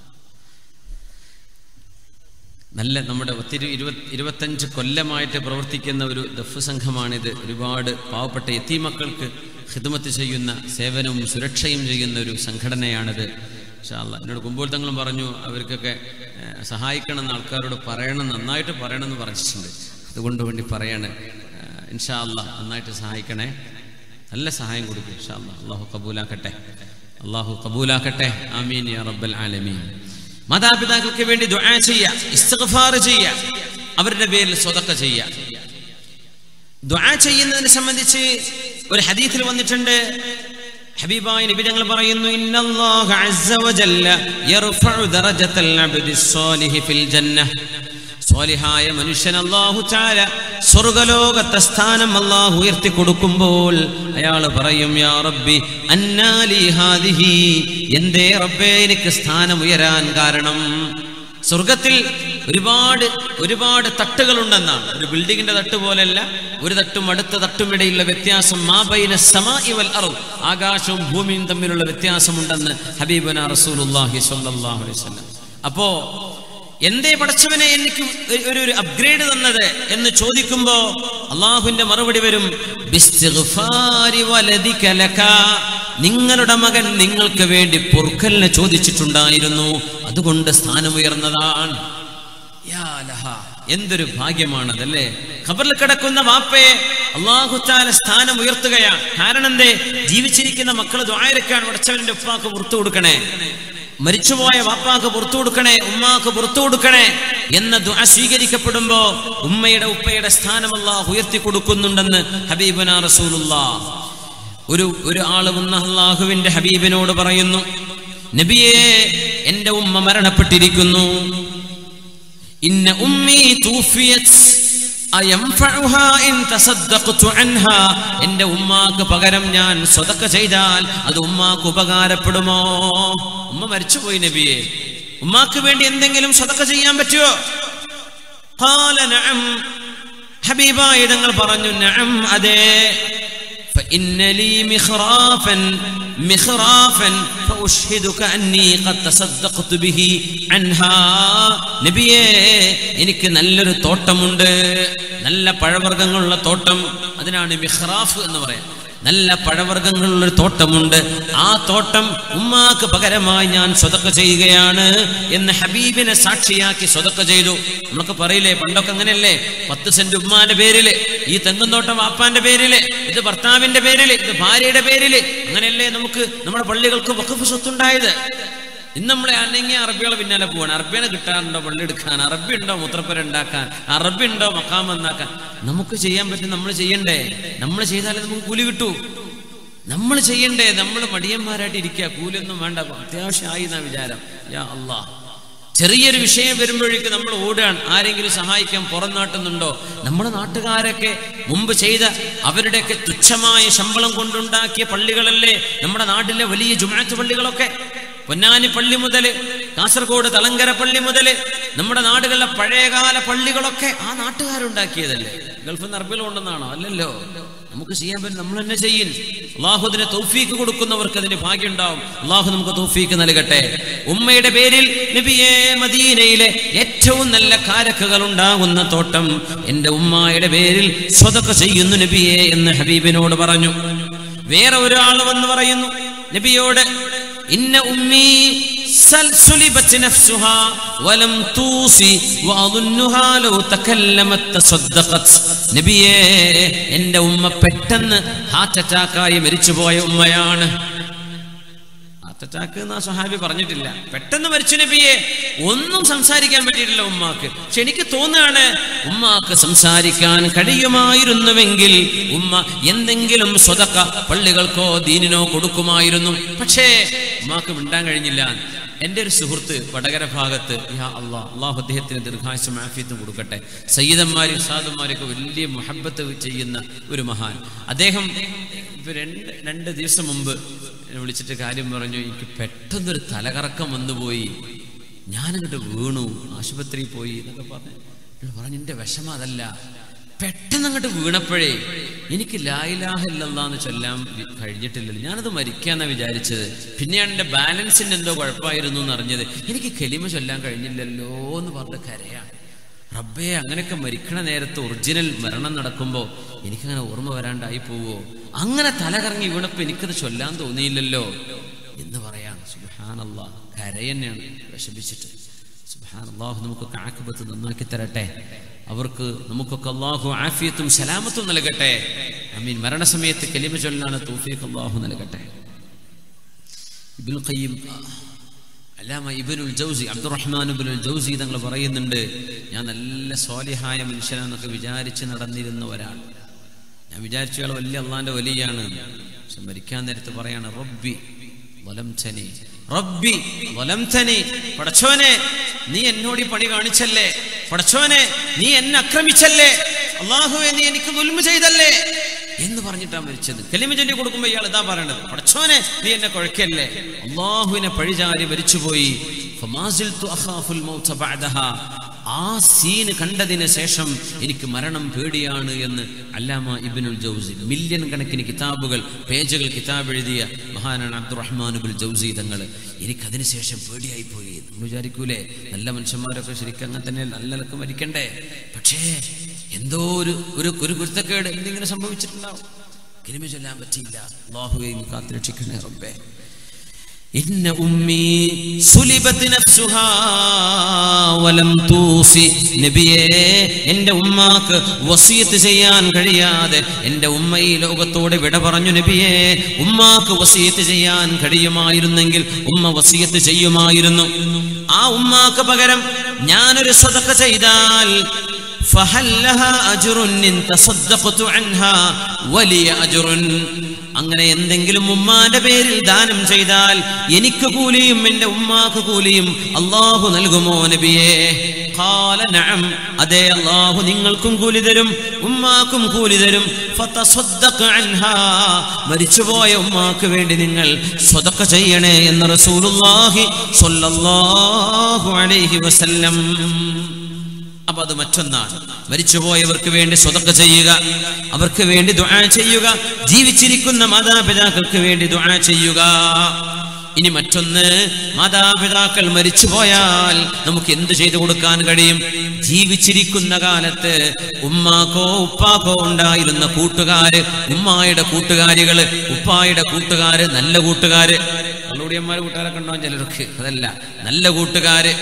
നല്ല നമ്മുടെ ഒത്തിരി ഇരുപത് ഇരുപത്തഞ്ച് കൊല്ലമായിട്ട് പ്രവർത്തിക്കുന്ന ഒരു ദഫ് സംഘമാണിത് ഒരുപാട് പാവപ്പെട്ട എത്തിമക്കൾക്ക് ഹിദമത്ത് ചെയ്യുന്ന സേവനവും സുരക്ഷയും ചെയ്യുന്ന ഒരു സംഘടനയാണിത് ഇൻഷാല്ല എന്നോട് കുമ്പോൾ തങ്ങളും പറഞ്ഞു അവർക്കൊക്കെ ഏഹ്, സഹായിക്കണമെന്ന് ആൾക്കാരോട് പറയണം നന്നായിട്ട് പറയണമെന്ന് പറഞ്ഞിട്ടുണ്ട് അതുകൊണ്ട് വേണ്ടി പറയാണ് ഏഹ്, ഇൻഷാ അല്ലാ നന്നായിട്ട് സഹായിക്കണേ നല്ല സഹായം കൊടുക്കും ഇൻഷാ അല്ലാ അള്ളാഹു കബൂലാക്കട്ടെ അള്ളാഹു കബൂലാക്കട്ടെ ആമീൻ യാ റബ്ബൽ ആലമീൻ മാതാപിതാക്കൾക്ക് വേണ്ടി ദുആ ചെയ്യുക ഇസ്തിഗ്ഫാർ ചെയ്യുക അവരുടെ പേരിൽ സ്വതക്ക ചെയ്യുക ദുആ ചെയ്യുന്നതിനെ സംബന്ധിച്ച് ഒരു ഹദീസിൽ വന്നിട്ടുണ്ട് ഹബീബായ നബി ഞങ്ങൾ പറയുന്നു ഇന്നല്ലാഹ അസ്സ വജല്ല യർഫഉ ദറജത്തൽ അബ്ദി സ്വാലിഹി ഫിൽ ജന്നഹ സ്വാലിഹായ മനുഷ്യൻ അല്ലാഹു തആല സ്വർഗ്ഗലോകത്തെ സ്ഥാനം അല്ലാഹു ഉയർത്തി കൊടുക്കുമ്പോൾ അയാൾ പറയും യാ റബ്ബി അന്നാലി ഹാദിഹി എന്തേ റബ്ബേ എനിക്ക് സ്ഥാനം ഉയരാൻ കാരണം സ്വർഗത്തിൽ ഒരുപാട് ഒരുപാട് തട്ടുകളുണ്ടെന്നാണ് ഒരു ബിൽഡിങ്ങിന്റെ തട്ട് പോലെയല്ല ഒരു തട്ടും അടുത്ത തട്ടും ഇടയിലുള്ള വ്യത്യാസം മാബൈന സമാഇ വൽ അർദ് ആകാശവും ഭൂമിയും തമ്മിലുള്ള വ്യത്യാസമുണ്ടെന്ന് ഹബീബന റസൂലുള്ളാഹി സ്വല്ലല്ലാഹു അലൈഹി വസല്ലം അപ്പോ എന്തേ പടച്ചവനെ എനിക്ക് ഒരു- ഒരു ഒരു അപ്ഗ്രേഡ് തന്നത് എന്ന് ചോദിക്കുമ്പോ അള്ളാഹുവിന്റെ മറുപടി വരും ബിസ്തിഗ്ഫാരി വലദിക ലക. നിങ്ങളുടെ മകൻ നിങ്ങൾക്ക് വേണ്ടി പൊറുക്കലിനെ ചോദിച്ചിട്ടുണ്ടായിരുന്നു അതുകൊണ്ട് സ്ഥാനമുയർന്നതാണ് യാ ലഹ. എന്തൊരു ഭാഗ്യമാണതല്ലേ ഖബറിൽ കിടക്കുന്ന വാപ്പയെ അള്ളാഹുത്താല സ്ഥാനം ഉയർത്തുകയാണ് കാരണം എന്തേ ജീവിച്ചിരിക്കുന്ന മക്കൾ ദ്വായരക്കാൻ ഉടച്ചവന്റെ ഉപ്പാക്ക് പുറത്തു കൊടുക്കണേ മരിച്ചുപോയ വാപ്പാക്ക് പുറത്തു കൊടുക്കണേ ഉമ്മാക്ക് പുറത്തു കൊടുക്കണേ എന്ന ദുആ സ്വീകരിക്കപ്പെടുമ്പോ ഉമ്മയുടെ ഉപ്പയുടെ സ്ഥാനം അള്ളാഹ് ഉയർത്തി കൊടുക്കുന്നുണ്ടെന്ന് ഹബീബന റസൂലുള്ള ഒരു ഒരു ആള് വന്ന അള്ളാഹുവിന്റെ ഹബീബിനോട് പറയുന്നു നബിയേ എന്റെ ഉമ്മ മരണപ്പെട്ടിരിക്കുന്നു ഇന്ന ഉമ്മി തൂഫിയത് അയംഫഉഹാ ഇൻ തസദ്ദഖ്തു അൻഹാ എന്റെ ഉമ്മാക്ക് പകരം ഞാൻ സ്വതക്ക ചെയ്താൽ അത് ഉമ്മാക്ക് ഉപകാരപ്പെടുമോ ഉമ്മ മരിച്ചുപോയി നബിയെ ഉമ്മാക്ക് വേണ്ടി എന്തെങ്കിലും സ്വതക്ക ചെയ്യാൻ പറ്റുമോ ഖാല നഅം ഹബീബായ തങ്ങൾ പറഞ്ഞു നഅം അതെ فإن لي مخرافا مخرافا فأشهدك أني قد تصدقت به عنها നബിയേ എനിക്ക് നല്ലൊരു തോട്ടമുണ്ട് നല്ല പഴവർഗ്ഗങ്ങളുള്ള തോട്ടം അതിനാണ് മിഹ്റാഫ് എന്ന് പറയാം നല്ല പഴവർഗ്ഗങ്ങളുള്ള ഒരു തോട്ടമുണ്ട് ആ തോട്ടം ഉമ്മാക്ക് പകരമായി ഞാൻ സ്വതക്ക ചെയ്യുകയാണ് എന്ന് ഹബീബിനെ സാക്ഷിയാക്കി സ്വതക്ക ചെയ്തു നമ്മളൊക്കെ പറയില്ലേ പണ്ടൊക്കെ അങ്ങനെയല്ലേ പത്ത് സെന്റ് ഉമ്മാന്റെ പേരില് ഈ തെങ്ങുന്തോട്ടം വാപ്പാന്റെ പേരില് ഇത് ഭർത്താവിന്റെ പേരില് ഇത് ഭാര്യയുടെ പേരില് അങ്ങനെയല്ലേ നമുക്ക് നമ്മുടെ പള്ളികൾക്ക് വഖഫ് സ്വത്തുണ്ടായത് ഇന്ന് നമ്മളെ അല്ലെങ്കിൽ അറബികളെ പിന്നാലെ പോവാണ് അറബിനെ കിട്ടാറുണ്ടോ പള്ളി എടുക്കാൻ അറബി ഉണ്ടോ മുത്രപ്പര ഉണ്ടാക്കാൻ അറബി ഉണ്ടോ മക്കാം എന്നാക്കാൻ നമുക്ക് ചെയ്യാൻ പറ്റും നമ്മൾ ചെയ്യണ്ടേ നമ്മൾ ചെയ്താലേ നമുക്ക് കൂലി കിട്ടൂ നമ്മൾ ചെയ്യണ്ടേ നമ്മൾ മടിയന്മാരായിട്ട് ഇരിക്കുക കൂലിയൊന്നും വേണ്ട അത്യാവശ്യമായി എന്നാ വിചാരം യാ അള്ളാ ചെറിയൊരു വിഷയം വരുമ്പോഴേക്ക് നമ്മൾ ഓടുകയാണ് ആരെങ്കിലും സഹായിക്കാൻ പുറം നാട്ടുന്നുണ്ടോ നമ്മുടെ നാട്ടുകാരൊക്കെ മുമ്പ് ചെയ്ത അവരുടെയൊക്കെ തുച്ഛമായ ശമ്പളം കൊണ്ടുണ്ടാക്കിയ പള്ളികളല്ലേ നമ്മുടെ നാട്ടിലെ വലിയ ജുമാത്ത് പള്ളികളൊക്കെ പൊന്നാനി പള്ളി മുതൽ കാസർഗോഡ് തളങ്കര പള്ളി മുതൽ നമ്മുടെ നാടുകളിലെ പഴയകാല പള്ളികളൊക്കെ ആ നാട്ടുകാരുണ്ടാക്കിയതല്ലേ ഗൾഫിൽ നിന്ന് അറബികൾ കൊണ്ടെന്നാണോ അല്ലല്ലോ നമുക്ക് ചെയ്യാൻ പറ്റും നമ്മൾ തന്നെ ചെയ്യും അള്ളാഹു അതിന് തൗഫീക്ക് കൊടുക്കുന്നവർക്ക് അതിന് ഭാഗ്യം ഉണ്ടാവും അള്ളാഹു നമുക്ക് തൗഫീക്ക് നൽകട്ടെ ഉമ്മയുടെ പേരിൽ നബിയെ മദീനയിലെ ഏറ്റവും നല്ല കാരക്കുകൾ ഉണ്ടാകുന്ന തോട്ടം എന്റെ ഉമ്മായുടെ പേരിൽ സ്വതക്ക ചെയ്യുന്നു നബിയെ എന്ന് ഹബീബിനോട് പറഞ്ഞു വേറെ ഒരാൾ വന്ന് പറയുന്നു നബിയോട് ഇന്ന ഉമ്മി സൽ- സുലിബത്ത് നഫ്സുഹാ വലം തൂസി വഅظنها ലൗ തകല്ലമത് തസദ്ദഖത് നബിയേ എൻ്റെ ഉമ്മ പെട്ടെന്ന് ഹാർട്ട് അറ്റാക്കായി മരിച്ചുപോയ ഉമ്മയാണ് ഹാർട്ട് അറ്റാക്ക് എന്ന് ആ സ്വഹാബി പറഞ്ഞിട്ടില്ല പെട്ടെന്ന് മരിച്ചു നബിയെ ഒന്നും സംസാരിക്കാൻ പറ്റിയിട്ടില്ല ഉമ്മാക്ക് പക്ഷെ എനിക്ക് തോന്നുകയാണ് ഉമ്മാക്ക് സംസാരിക്കാൻ കഴിയുമായിരുന്നുവെങ്കിൽ ഉമ്മ എന്തെങ്കിലും സ്വതക്ക പള്ളികൾക്കോ ദീനിനോ കൊടുക്കുമായിരുന്നു പക്ഷേ ഉമ്മാക്ക് മിണ്ടാൻ കഴിഞ്ഞില്ല എൻ്റെ ഒരു സുഹൃത്ത് വടകര ഭാഗത്ത് യാ അള്ളാ അള്ളാഹു അദ്ദേഹത്തിന് ദീർഘായുസും ആഫിയത്തും കൊടുക്കട്ടെ സയ്യിദന്മാരും സാദന്മാരൊക്കെ വലിയ മുഹബത്ത് ചെയ്യുന്ന ഒരു മഹാൻ അദ്ദേഹം ഇപ്പൊ രണ്ട് രണ്ട് ദിവസം മുമ്പ് എന്നെ വിളിച്ചിട്ട് കാര്യം പറഞ്ഞു എനിക്ക് പെട്ടെന്നൊരു തലകറക്കം വന്നുപോയി ഞാനങ്ങോട്ട് വീണു ആശുപത്രിയിൽ പോയി എന്നൊക്കെ പറഞ്ഞു എന്നോട് പറഞ്ഞു എൻ്റെ വിഷമം അതല്ല പെട്ടെന്ന് അങ്ങോട്ട് വീണപ്പോഴേ എനിക്ക് ലായിലാഹില്ലെന്ന് ചൊല്ലാൻ വി- കഴിഞ്ഞിട്ടില്ലല്ലോ ഞാനത് മരിക്കാന്നാ വിചാരിച്ചത് പിന്നെയാണ് എൻ്റെ ബാലൻസിൻ്റെ എന്തോ കുഴപ്പമായിരുന്നു എന്ന് അറിഞ്ഞത് എനിക്ക് കെലിമ ചൊല്ലാൻ കഴിഞ്ഞില്ലല്ലോ എന്ന് പറഞ്ഞ് കരയാണ് റബ്ബേ അങ്ങനെയൊക്കെ മരിക്കണ നേരത്ത് ഒറിജിനൽ മരണം നടക്കുമ്പോൾ എനിക്കങ്ങനെ ഓർമ്മ വരാണ്ടായി പോവോ അങ്ങനെ തലകറങ്ങി വീണപ്പോൾ എനിക്കത് ചൊല്ലാൻ തോന്നിയില്ലല്ലോ എന്ന് പറയാണ് സുബാനല്ല കരയെന്നെയാണ് വിഷമിച്ചിട്ട് സുബാൻ അള്ളാഹു നമുക്കൊക്കെ ആക്കുപത്ത് നന്നാക്കി തരട്ടെ അവർക്ക് നമുക്കൊക്കെ അള്ളാഹു ആഫിയത്തും സലാമത്തും നൽകട്ടെ അമീൻ മരണസമയത്ത് കലിമ ചൊല്ലാണ് തൗഫീഖ് അള്ളാഹു നൽകട്ടെ ഇബ്നുൽ ഖയ്യിം അല്ലാമ ഇബനുൽ ജൗസി അബ്ദുറഹ്മാൻ ഇബനുൽ ജൗസി തങ്ങൾ പറയുന്നുണ്ട് ഞാൻ നല്ല സ്വാലിഹായ മനുഷ്യനാന്നൊക്കെ വിചാരിച്ച് നടന്നിരുന്ന ഒരാൾ ഞാൻ വിചാരിച്ചു അയാൾ വലിയ അള്ളാന്റെ വലിയാണ് പക്ഷെ മരിക്കാൻ നേരത്ത് പറയാണ് റബ്ബി വലംതനി റബ്ബി വലംതനി പടച്ചോനെ നീ എന്നോട് ഈ പണി കാണിച്ചല്ലേ പടച്ചോനെ നീ എന്നെ ആക്രമിച്ചല്ലേ അള്ളാഹുവെ നീ എനിക്ക് ദുൽമ ചെയ്തല്ലേ എന്ന് പറഞ്ഞിട്ടാണ് മരിച്ചത് കലിമ ചൊല്ലി കൊടുക്കുമ്പോൾ ഇയാൾ ഇതാ പറയണത് പടച്ചോനെ നീ എന്നെ കുഴക്കല്ലേ അള്ളാഹുവിനെ പഴിചാരി മരിച്ചുപോയി ഫമാസിൽതു അഖാഫുൽ മൗത ബഅദഹാ. ആ സീന് കണ്ടതിന് ശേഷം എനിക്ക് മരണം പേടിയാണ് എന്ന് അല്ലാമ ഇബിനുൽ ജൗസി മില്യൺ കണക്കിന് കിതാബുകൾ പേജുകൾ കിതാബ് എഴുതിയ മഹാനാണ് അബ്ദുറഹ്മാൻ ഇബുൽ ജൗസി തങ്ങൾ എനിക്കതിന് ശേഷം പേടിയായി പോയി നമ്മൾ വിചാരിക്കൂലേ നല്ല മനുഷ്യന്മാരൊക്കെ ശരിക്കും അങ്ങനെ തന്നെ നല്ല നിലക്ക് മരിക്കണ്ടേ പക്ഷേ എന്തോ ഒരു ഒരു ഒരു കുരുത്തക്കേട് എന്തെങ്കിലും സംഭവിച്ചിട്ടുണ്ടാവും കിരിമ ചൊല്ലാൻ പറ്റിയില്ല അള്ളാഹുവെ നീ കാത്തുരക്ഷിക്കണേ റബ്ബേ ഇന്ന ഉമ്മി സുലിബത്ത് നഫ്സുഹാ വലം തൂസി നബിയേ എൻ്റെ ഉമ്മാക്ക് വസിയത്ത് ചെയ്യാൻ കഴിയാതെ എൻ്റെ ഉമ്മ ഈ ലോകത്തോട് വിട പറഞ്ഞു നബിയേ ഉമ്മാക്ക് വസിയത്ത് ചെയ്യാൻ കഴിയുമായിരുന്നെങ്കിൽ ഉമ്മ വസിയത്ത് ചെയ്യുമായിരുന്നു ആ ഉമ്മാക്ക് പകരം ഞാനൊരു സ്വതക്ക ചെയ്താൽ فهل لها أجر إن تصدقت عنها വലിയ أجر അങ്ങനെ എന്തെങ്കിലും ഉമ്മാന്റെ പേരിൽ ദാനം ചെയ്താൽ എനിക്ക് കൂലിയും എൻ്റെ ഉമ്മാക്ക് കൂലിയും അള്ളാഹു നൽകുമോ നബിയേ ഖാല നഅം അതേ അള്ളാഹു നിങ്ങൾക്കും കൂലി തരും ഉമ്മാക്കും കൂലി തരും ഫതസദ്ദഖ് അൻഹാ മരിച്ചുപോയ ഉമ്മാക്ക് വേണ്ടി നിങ്ങൾ സ്വതക്ക ചെയ്യണേ എന്ന് റസൂലുള്ളാഹി സ്വല്ലല്ലാഹു അലൈഹി വസല്ലം അപ്പൊ അത് മറ്റൊന്നാണ് മരിച്ചുപോയവർക്ക് വേണ്ടി സ്വതക്ക ചെയ്യുക അവർക്ക് വേണ്ടി ദുആ ചെയ്യുക ജീവിച്ചിരിക്കുന്ന മാതാപിതാക്കൾക്ക് വേണ്ടി ദുആ ചെയ്യുക ഇനി മറ്റൊന്ന് മാതാപിതാക്കൾ മരിച്ചുപോയാൽ നമുക്ക് എന്ത് ചെയ്തു കൊടുക്കാൻ കഴിയും ജീവിച്ചിരിക്കുന്ന കാലത്ത് ഉമ്മാക്കോ ഉപ്പാക്കോ ഉണ്ടായിരുന്ന കൂട്ടുകാര് ഉമ്മായുടെ കൂട്ടുകാരികള് ഉപ്പായുടെ കൂട്ടുകാര് നല്ല കൂട്ടുകാര് കള്ളുടിയന്മാര് കൂട്ടുകാരൊക്കെ ഉണ്ടാവും ചിലർക്ക് അതല്ല നല്ല കൂട്ടുകാര്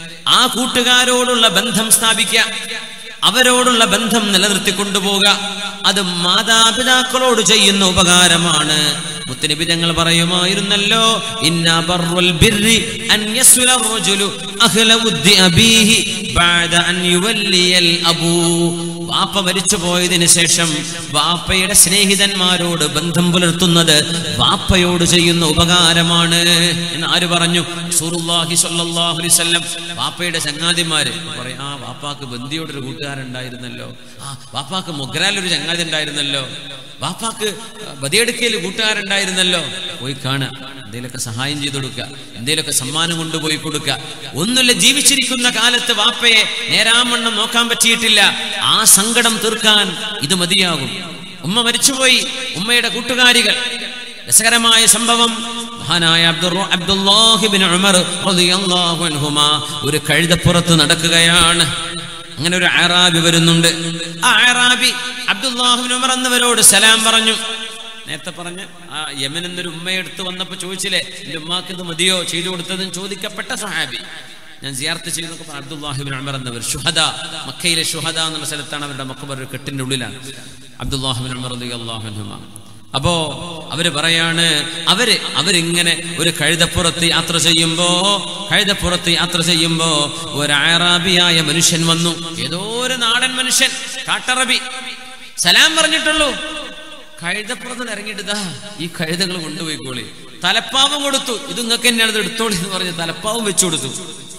ആ കൂട്ടുകാരോടുള്ള ബന്ധം സ്ഥാപിക്കുക അവരോടുള്ള ബന്ധം നിലനിർത്തി കൊണ്ടുപോകുക അത് മാതാപിതാക്കളോട് ചെയ്യുന്ന ഉപകാരമാണ് മുത്തനബി തങ്ങൾ പറയുമായിരുന്നല്ലോ ഇന്ന ബർറുൽ ബിർരി അൻ യസ്ല റജുലു അഹ്ല ഉദ്ദി അബീഹി ബഅദ അൻ യുവല്ലിയൽ അബൂ വാപ്പ മരിച്ചു പോയതിനു ശേഷം വാപ്പയുടെ സ്നേഹിതന്മാരോട് ബന്ധം പുലർത്തുന്നത് വാപ്പയോട് ചെയ്യുന്ന ഉപകാരമാണ് എന്ന് ആര് പറഞ്ഞു റസൂലുള്ളാഹി സ്വല്ലല്ലാഹു അലൈഹി വസല്ലം വാപ്പയുടെ ചങ്ങാതിമാര് പറയും ആ വാപ്പാക്ക് ബന്ദിയോടൊരു കൂട്ടുകാരുണ്ടായിരുന്നല്ലോ ആ വാപ്പാക്ക് മൊഗ്രാലൊരു ചങ്ങാതി ഉണ്ടായിരുന്നല്ലോ വാപ്പാക്ക് ബദിയെടുക്കയിൽ കൂട്ടുകാരുണ്ടായിരുന്നല്ലോ പോയി കാണുക എന്തെങ്കിലുമൊക്കെ സഹായം ചെയ്തു കൊടുക്കുക എന്തെങ്കിലുമൊക്കെ സമ്മാനം കൊണ്ടുപോയി കൊടുക്കുക ഒന്നുമില്ല ജീവിച്ചിരിക്കുന്ന കാലത്ത് വാപ്പയെ നേരാമണ്ണം നോക്കാൻ പറ്റിയിട്ടില്ല ആ സങ്കടം തീർക്കാൻ ഇത് മതിയാകും ഉമ്മ മരിച്ചുപോയി ഉമ്മയുടെ കൂട്ടുകാരികൾ രസകരമായ സംഭവം മഹാനായ അബ്ദുർ- അബ്ദുല്ലാഹിബിൻ ഉമർ റളിയല്ലാഹു അൻഹുമാ ഒരു കഴുതപ്പുറത്ത് നടക്കുകയാണ് അങ്ങനെ ഒരു അറാബി വരുന്നുണ്ട് ആ അറാബി അബ്ദുല്ലാഹിബിൻ ഉമർ എന്നവരോട് സലാം പറഞ്ഞു നേരത്തെ പറഞ്ഞ ആ യമൻ എന്നൊരു ഉമ്മയെടുത്ത് വന്നപ്പോ ചോദിച്ചില്ലേ എന്റെ ഉമ്മാക്ക് ഇത് മതിയോ ചെയ്തു കൊടുത്തതെന്ന് ചോദിക്കപ്പെട്ട സഹാബി ഞാൻ സിയാർത്ത് ചെയ്തൊക്കെ പറഞ്ഞു അബ്ദുല്ലാഹിബിൻ ഉമർ എന്നവർ ഷുഹദ മക്കയിലെ ഷുഹദ എന്നുള്ള സ്ഥലത്താണ് അവരുടെ മക്കബർ ഒരു കെട്ടിന്റെ ഉള്ളിലാണ് അബ്ദുല്ലാഹിബിൻ ഉമർ റളിയല്ലാഹു അൻഹുമാ അപ്പോ അവര് പറയാണ് അവര് അവരിങ്ങനെ ഒരു കഴുതപ്പുറത്ത് യാത്ര ചെയ്യുമ്പോ കഴുതപ്പുറത്ത് യാത്ര ചെയ്യുമ്പോ ഒരു അറാബിയായ മനുഷ്യൻ വന്നു ഏതോ ഒരു നാടൻ മനുഷ്യൻ കാട്ടറബി സലാം പറഞ്ഞിട്ടുള്ളൂ കഴുതപ്പുറത്ത് ഇറങ്ങിയിട്ട് ഇതാ ഈ കഴുതകൾ കൊണ്ടുപോയിക്കോളി തലപ്പാവും കൊടുത്തു ഇത് നിങ്ങൾക്ക് തന്നെയാണ് ഇത് എടുത്തോളി എന്ന് പറഞ്ഞ് തലപ്പാവും വെച്ചു കൊടുത്തു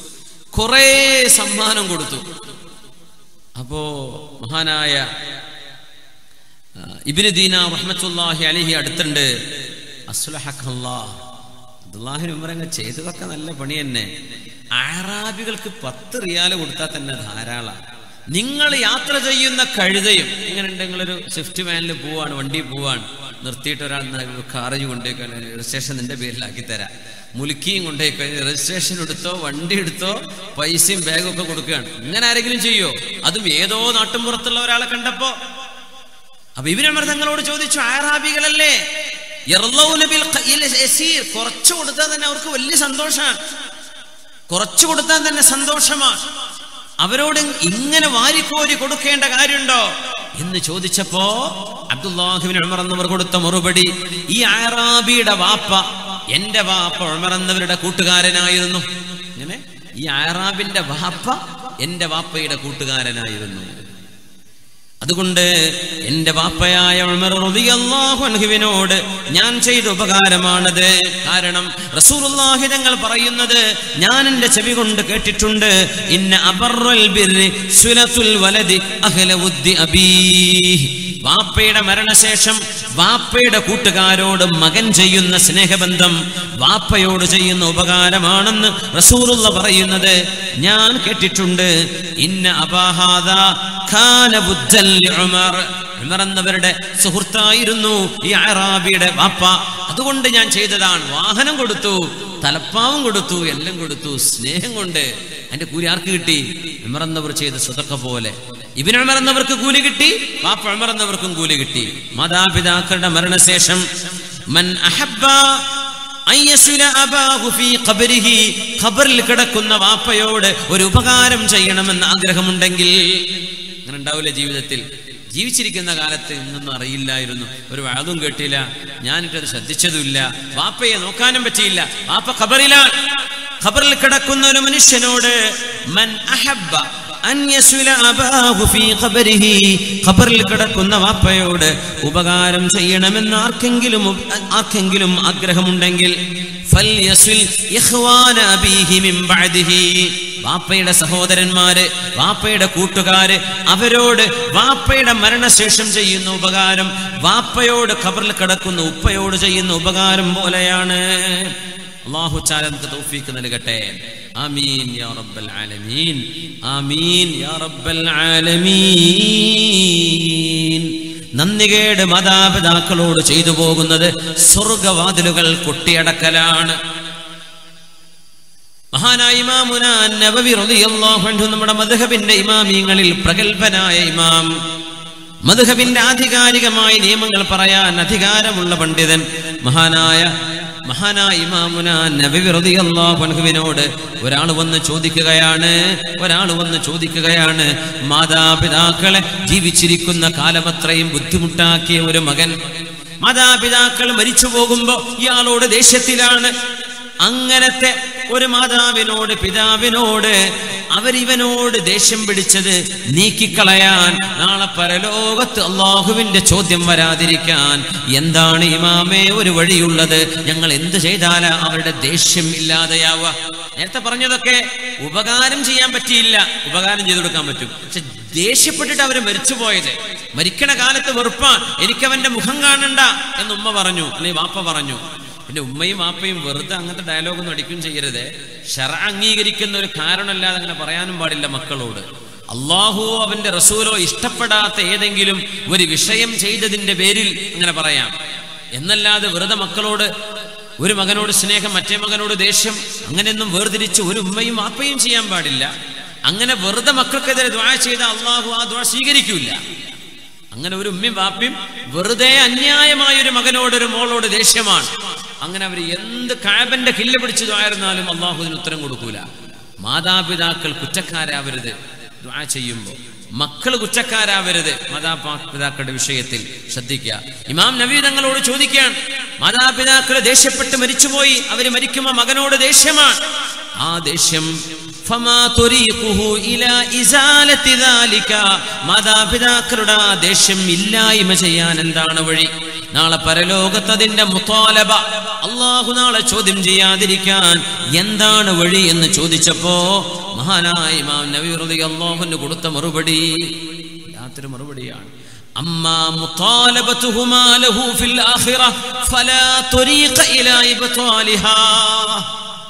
കുറേ സമ്മാനം കൊടുത്തു അപ്പോ മഹാനായ ആ, ഇബ്നു ദീന റഹ്മത്തുള്ളാഹി അലൈഹി അടുത്തുണ്ട് അസ്ലഹക്കല്ലാഹ് അബ്ദുല്ലാഹിന് ഉമറങ്ങ് ചെയ്തതൊക്കെ നല്ല പണി തന്നെ ആറാബികൾക്ക് പത്ത് റിയാല് കൊടുത്താൽ തന്നെ ധാരാളം നിങ്ങൾ യാത്ര ചെയ്യുന്ന കഴുതയും എങ്ങനെയുണ്ട് നിങ്ങളൊരു സ്വിഫ്റ്റ് വാനിൽ പോവാണ് വണ്ടി പോവാണ് നിർത്തിയിട്ട് ഒരാൾ കാറ് കൊണ്ടുപോയി രജിസ്ട്രേഷൻ നിന്റെ പേരിലാക്കി തരാം മുലുക്കിയും കൊണ്ടുപോയി കഴിഞ്ഞ് രജിസ്ട്രേഷൻ എടുത്തോ വണ്ടി എടുത്തോ പൈസയും ബാഗും ഒക്കെ കൊടുക്കുകയാണ് ഇങ്ങനെ ആരെങ്കിലും ചെയ്യോ അതും ഏതോ നാട്ടും പുറത്തുള്ള ഒരാളെ കണ്ടപ്പോ അപ്പൊ ഇവരമർ തങ്ങളോട് ചോദിച്ചു ആറാബികളല്ലേ യർലൗന ബിൽ ഖയിൽ യസീർ. കുറച്ച് കൊടുത്താൽ തന്നെ അവർക്ക് വലിയ സന്തോഷമാണ് കുറച്ചു കൊടുത്താൽ തന്നെ സന്തോഷമാണ് അവരോട് ഇങ്ങനെ വാരിക്കോരി കൊടുക്കേണ്ട കാര്യമുണ്ടോ എന്ന് ചോദിച്ചപ്പോ അബ്ദുല്ലാഹിബിൻ ഉമർ എന്നവർ കൊടുത്ത മറുപടി ഈ ആറാബിയുടെ വാപ്പ എന്റെ വാപ്പ ഉമർ എന്നവരുടെ കൂട്ടുകാരനായിരുന്നു ഇങ്ങനെ ഈ ആറാബിന്റെ വാപ്പ എന്റെ വാപ്പയുടെ കൂട്ടുകാരനായിരുന്നു അതുകൊണ്ട് എന്റെ വാപ്പയായ ഉമർ റളിയല്ലാഹു അൻഹുവിനോട് ഞാൻ ചെയ്ത ഉപകാരമാണത് കാരണം റസൂലുള്ളാഹി തങ്ങൾ പറയുന്നത് ഞാൻ എന്റെ ചെവി കൊണ്ട് കേട്ടിട്ടുണ്ട് ഇന്ന അബറൽ ബിർരി സുലത്തുൽ വലദി അഹ്ല ഉദ്ദി അബീഹ് വാപ്പയുടെ മരണശേഷം വാപ്പയുടെ കൂട്ടുകാരോട് മകൻ ചെയ്യുന്ന സ്നേഹബന്ധം വാപ്പയോട് ചെയ്യുന്ന ഉപകാരമാണെന്ന് റസൂലുള്ള പറയുന്നത് ഞാൻ കേട്ടിട്ടുണ്ട് ഇന്ന അബാഹാദ ഖാന ബുദ്ധൽ ഉമർ ഉമർ എന്നവരുടെ സുഹൃത്തായിരുന്നു ഈ അറാബിയുടെ വാപ്പ അതുകൊണ്ട് ഞാൻ ചെയ്തതാണ് വാഹനം കൊടുത്തു തലപ്പാവും കൊടുത്തു എല്ലാം കൊടുത്തു സ്നേഹം കൊണ്ട് അതിന്റെ കൂലി ആർക്ക് കിട്ടി ഉമർ എന്നവർ ചെയ്ത സ്വതക്ക പോലെ ഇബിൻ ഉമർ എന്നവർക്ക് കൂലി കിട്ടി വാപ്പ ഉമർ എന്നവർക്കും കൂലി കിട്ടി മാതാപിതാക്കളുടെ മരണശേഷം മൻ അഹബ്ബ അൻ യസ്ല അബാഹു ഫീ ഖബരിഹി ഖബറിൽ കിടക്കുന്ന വാപ്പയോട് ഒരു ഉപകാരം ചെയ്യണമെന്ന് ആഗ്രഹമുണ്ടെങ്കിൽ അങ്ങനെ ഉണ്ടാവില്ല ജീവിതത്തിൽ ജീവിച്ചിരിക്കുന്ന കാലത്ത് ഇന്നൊന്നും അറിയില്ലായിരുന്നു ഒരു വാതും കേട്ടില്ല ഞാനിട്ടത് ശ്രദ്ധിച്ചതുമില്ല വാപ്പയെ നോക്കാനും പറ്റിയില്ല വാപ്പ ഖബറിലാണ് ഖബറിൽ കിടക്കുന്ന ഒരു മനുഷ്യനോട് മൻ അഹബ്ബ അൻ യസ്ല അബാഹു ഫീ ഖബരിഹി ഖബറിൽ കിടക്കുന്ന വാപ്പയോട് ഉപകാരം ചെയ്യണമെന്ന് ആർക്കെങ്കിലും ആർക്കെങ്കിലും ആഗ്രഹമുണ്ടെങ്കിൽ ഫൽയസ്ൽ ഇഖ്വാന അബീഹി മിൻ ബഅദിഹി വാപ്പയുടെ സഹോദരന്മാര് വാപ്പയുടെ കൂട്ടുകാര് അവരോട് വാപ്പയുടെ മരണശേഷം ചെയ്യുന്ന ഉപകാരം വാപ്പയോട് ഖബറിൽ കിടക്കുന്ന ഉപ്പയോട് ചെയ്യുന്ന ഉപകാരം പോലെയാണ് അള്ളാഹു ചാല നമുക്ക് തൗഫീക്ക് നൽകട്ടെ ആമീൻ യാ റബ്ബൽ ആലമീൻ ആമീൻ യാ റബ്ബൽ ആലമീൻ നന്ദികേട് മാതാപിതാക്കളോട് ചെയ്തു പോകുന്നത് സ്വർഗവാതിലുകൾ കൊട്ടിയടക്കലാണ് മഹാനായ ഇമാമുന നബവി റളിയല്ലാഹു അൻഹു നമ്മുടെ മദ്ഹബിന്റെ ഇമാമിയങ്ങളിൽ പ്രഗൽഭനായ ഇമാം മദ്ഹബിന്റെ ആധികാരികമായ നിയമങ്ങൾ പറയാൻ അധികാരമുള്ള പണ്ഡിതൻ മഹാനായ മഹാനായ ഇമാമുന നബവി റളിയല്ലാഹു അൻഹുവിനോട് ഒരാൾ വന്ന് ചോദിക്കുകയാണ് ഒരാൾ വന്ന് ചോദിക്കുകയാണ് മാതാപിതാക്കളെ ജീവിച്ചിരിക്കുന്ന കാലമത്രയും ബുദ്ധിമുട്ടാക്കിയ ഒരു മകൻ മാതാപിതാക്കൾ മരിച്ചു പോകുമ്പോ ഇയാളോട് ദേഷ്യത്തിലാണ് അങ്ങനത്തെ ഒരു മാതാവിനോട് പിതാവിനോട് അവരിവനോട് ദേഷ്യം പിടിച്ചത് നീക്കിക്കളയാൻ നാളെ പരലോകത്ത് അള്ളാഹുവിന്റെ ചോദ്യം വരാതിരിക്കാൻ എന്താണ് ഇമാമേ ഒരു വഴിയുള്ളത് ഞങ്ങൾ എന്ത് ചെയ്താലാ അവരുടെ ദേഷ്യം ഇല്ലാതെയാവുക നേരത്തെ പറഞ്ഞതൊക്കെ ഉപകാരം ചെയ്യാൻ പറ്റിയില്ല ഉപകാരം ചെയ്തു കൊടുക്കാൻ പറ്റും പക്ഷെ ദേഷ്യപ്പെട്ടിട്ട് അവര് മരിച്ചുപോയത് മരിക്കണ കാലത്ത് വെറുപ്പാൻ എനിക്കവന്റെ മുഖം കാണണ്ട എന്ന് ഉമ്മ പറഞ്ഞു അല്ലെങ്കിൽ വാപ്പ പറഞ്ഞു പിന്നെ ഉമ്മയും വാപ്പയും വെറുതെ അങ്ങനത്തെ ഡയലോഗൊന്നും അടിക്കുകയും ചെയ്യരുത് ഷറ അംഗീകരിക്കുന്ന ഒരു കാരണമല്ലാതെ അങ്ങനെ പറയാനും പാടില്ല മക്കളോട് അള്ളാഹു അവന്റെ റസൂലോ ഇഷ്ടപ്പെടാത്ത ഏതെങ്കിലും ഒരു വിഷയം ചെയ്തതിന്റെ പേരിൽ അങ്ങനെ പറയാം എന്നല്ലാതെ വെറുതെ മക്കളോട് ഒരു മകനോട് സ്നേഹം മറ്റേ മകനോട് ദേഷ്യം അങ്ങനെയൊന്നും വേർതിരിച്ച് ഒരു ഉമ്മയും വാപ്പയും ചെയ്യാൻ പാടില്ല അങ്ങനെ വെറുതെ മക്കൾക്കെതിരെ ദ്വാ ചെയ്ത അള്ളാഹു ആ ദ്വാ സ്വീകരിക്കൂല അങ്ങനെ ഒരു ഉമ്മയും വാപ്പയും വെറുതെ അന്യായമായ ഒരു മകനോട് ഒരു മോളോട് ദേഷ്യമാണ് അങ്ങനെ അവർ എന്ത് കാബന്റെ കില്ല പിടിച്ചു ആയിരുന്നാലും അള്ളാഹുവിന് ഉത്തരം കൊടുക്കൂല മാതാപിതാക്കൾ കുറ്റക്കാരാവരുത് ദ്വാ ചെയ്യുമ്പോൾ മക്കൾ കുറ്റക്കാരാവരുത് മാതാപിതാക്കളുടെ വിഷയത്തിൽ ശ്രദ്ധിക്കുക ഇമാം നബി തങ്ങളോട് ചോദിക്കാൻ മാതാപിതാക്കൾ ദേഷ്യപ്പെട്ട് മരിച്ചുപോയി അവര് മരിക്കുമ്പോ മകനോട് ദേഷ്യമാണ് ആ ദേഷ്യം فما طريقه إلى إزالة ذلك മാതാപിതാക്കളുടെ ആ ദേഷ്യം ഇല്ലായ്മ ചെയ്യാൻ എന്താണ് വഴി നാളെ പരലോകത്ത് അതിന്റെ മുത്താലബ അള്ളാഹു നാളെ ചോദ്യം ചെയ്യാതിരിക്കാൻ എന്താണ് വഴി എന്ന് ചോദിച്ചപ്പോ മഹാനായ ഇമാം നബി അള്ളാഹുന് കൊടുത്ത മറുപടി യാതൊരു മറുപടിയാണ് أما مطالبتهما له في الآخرة فلا طريق إلى إبطالها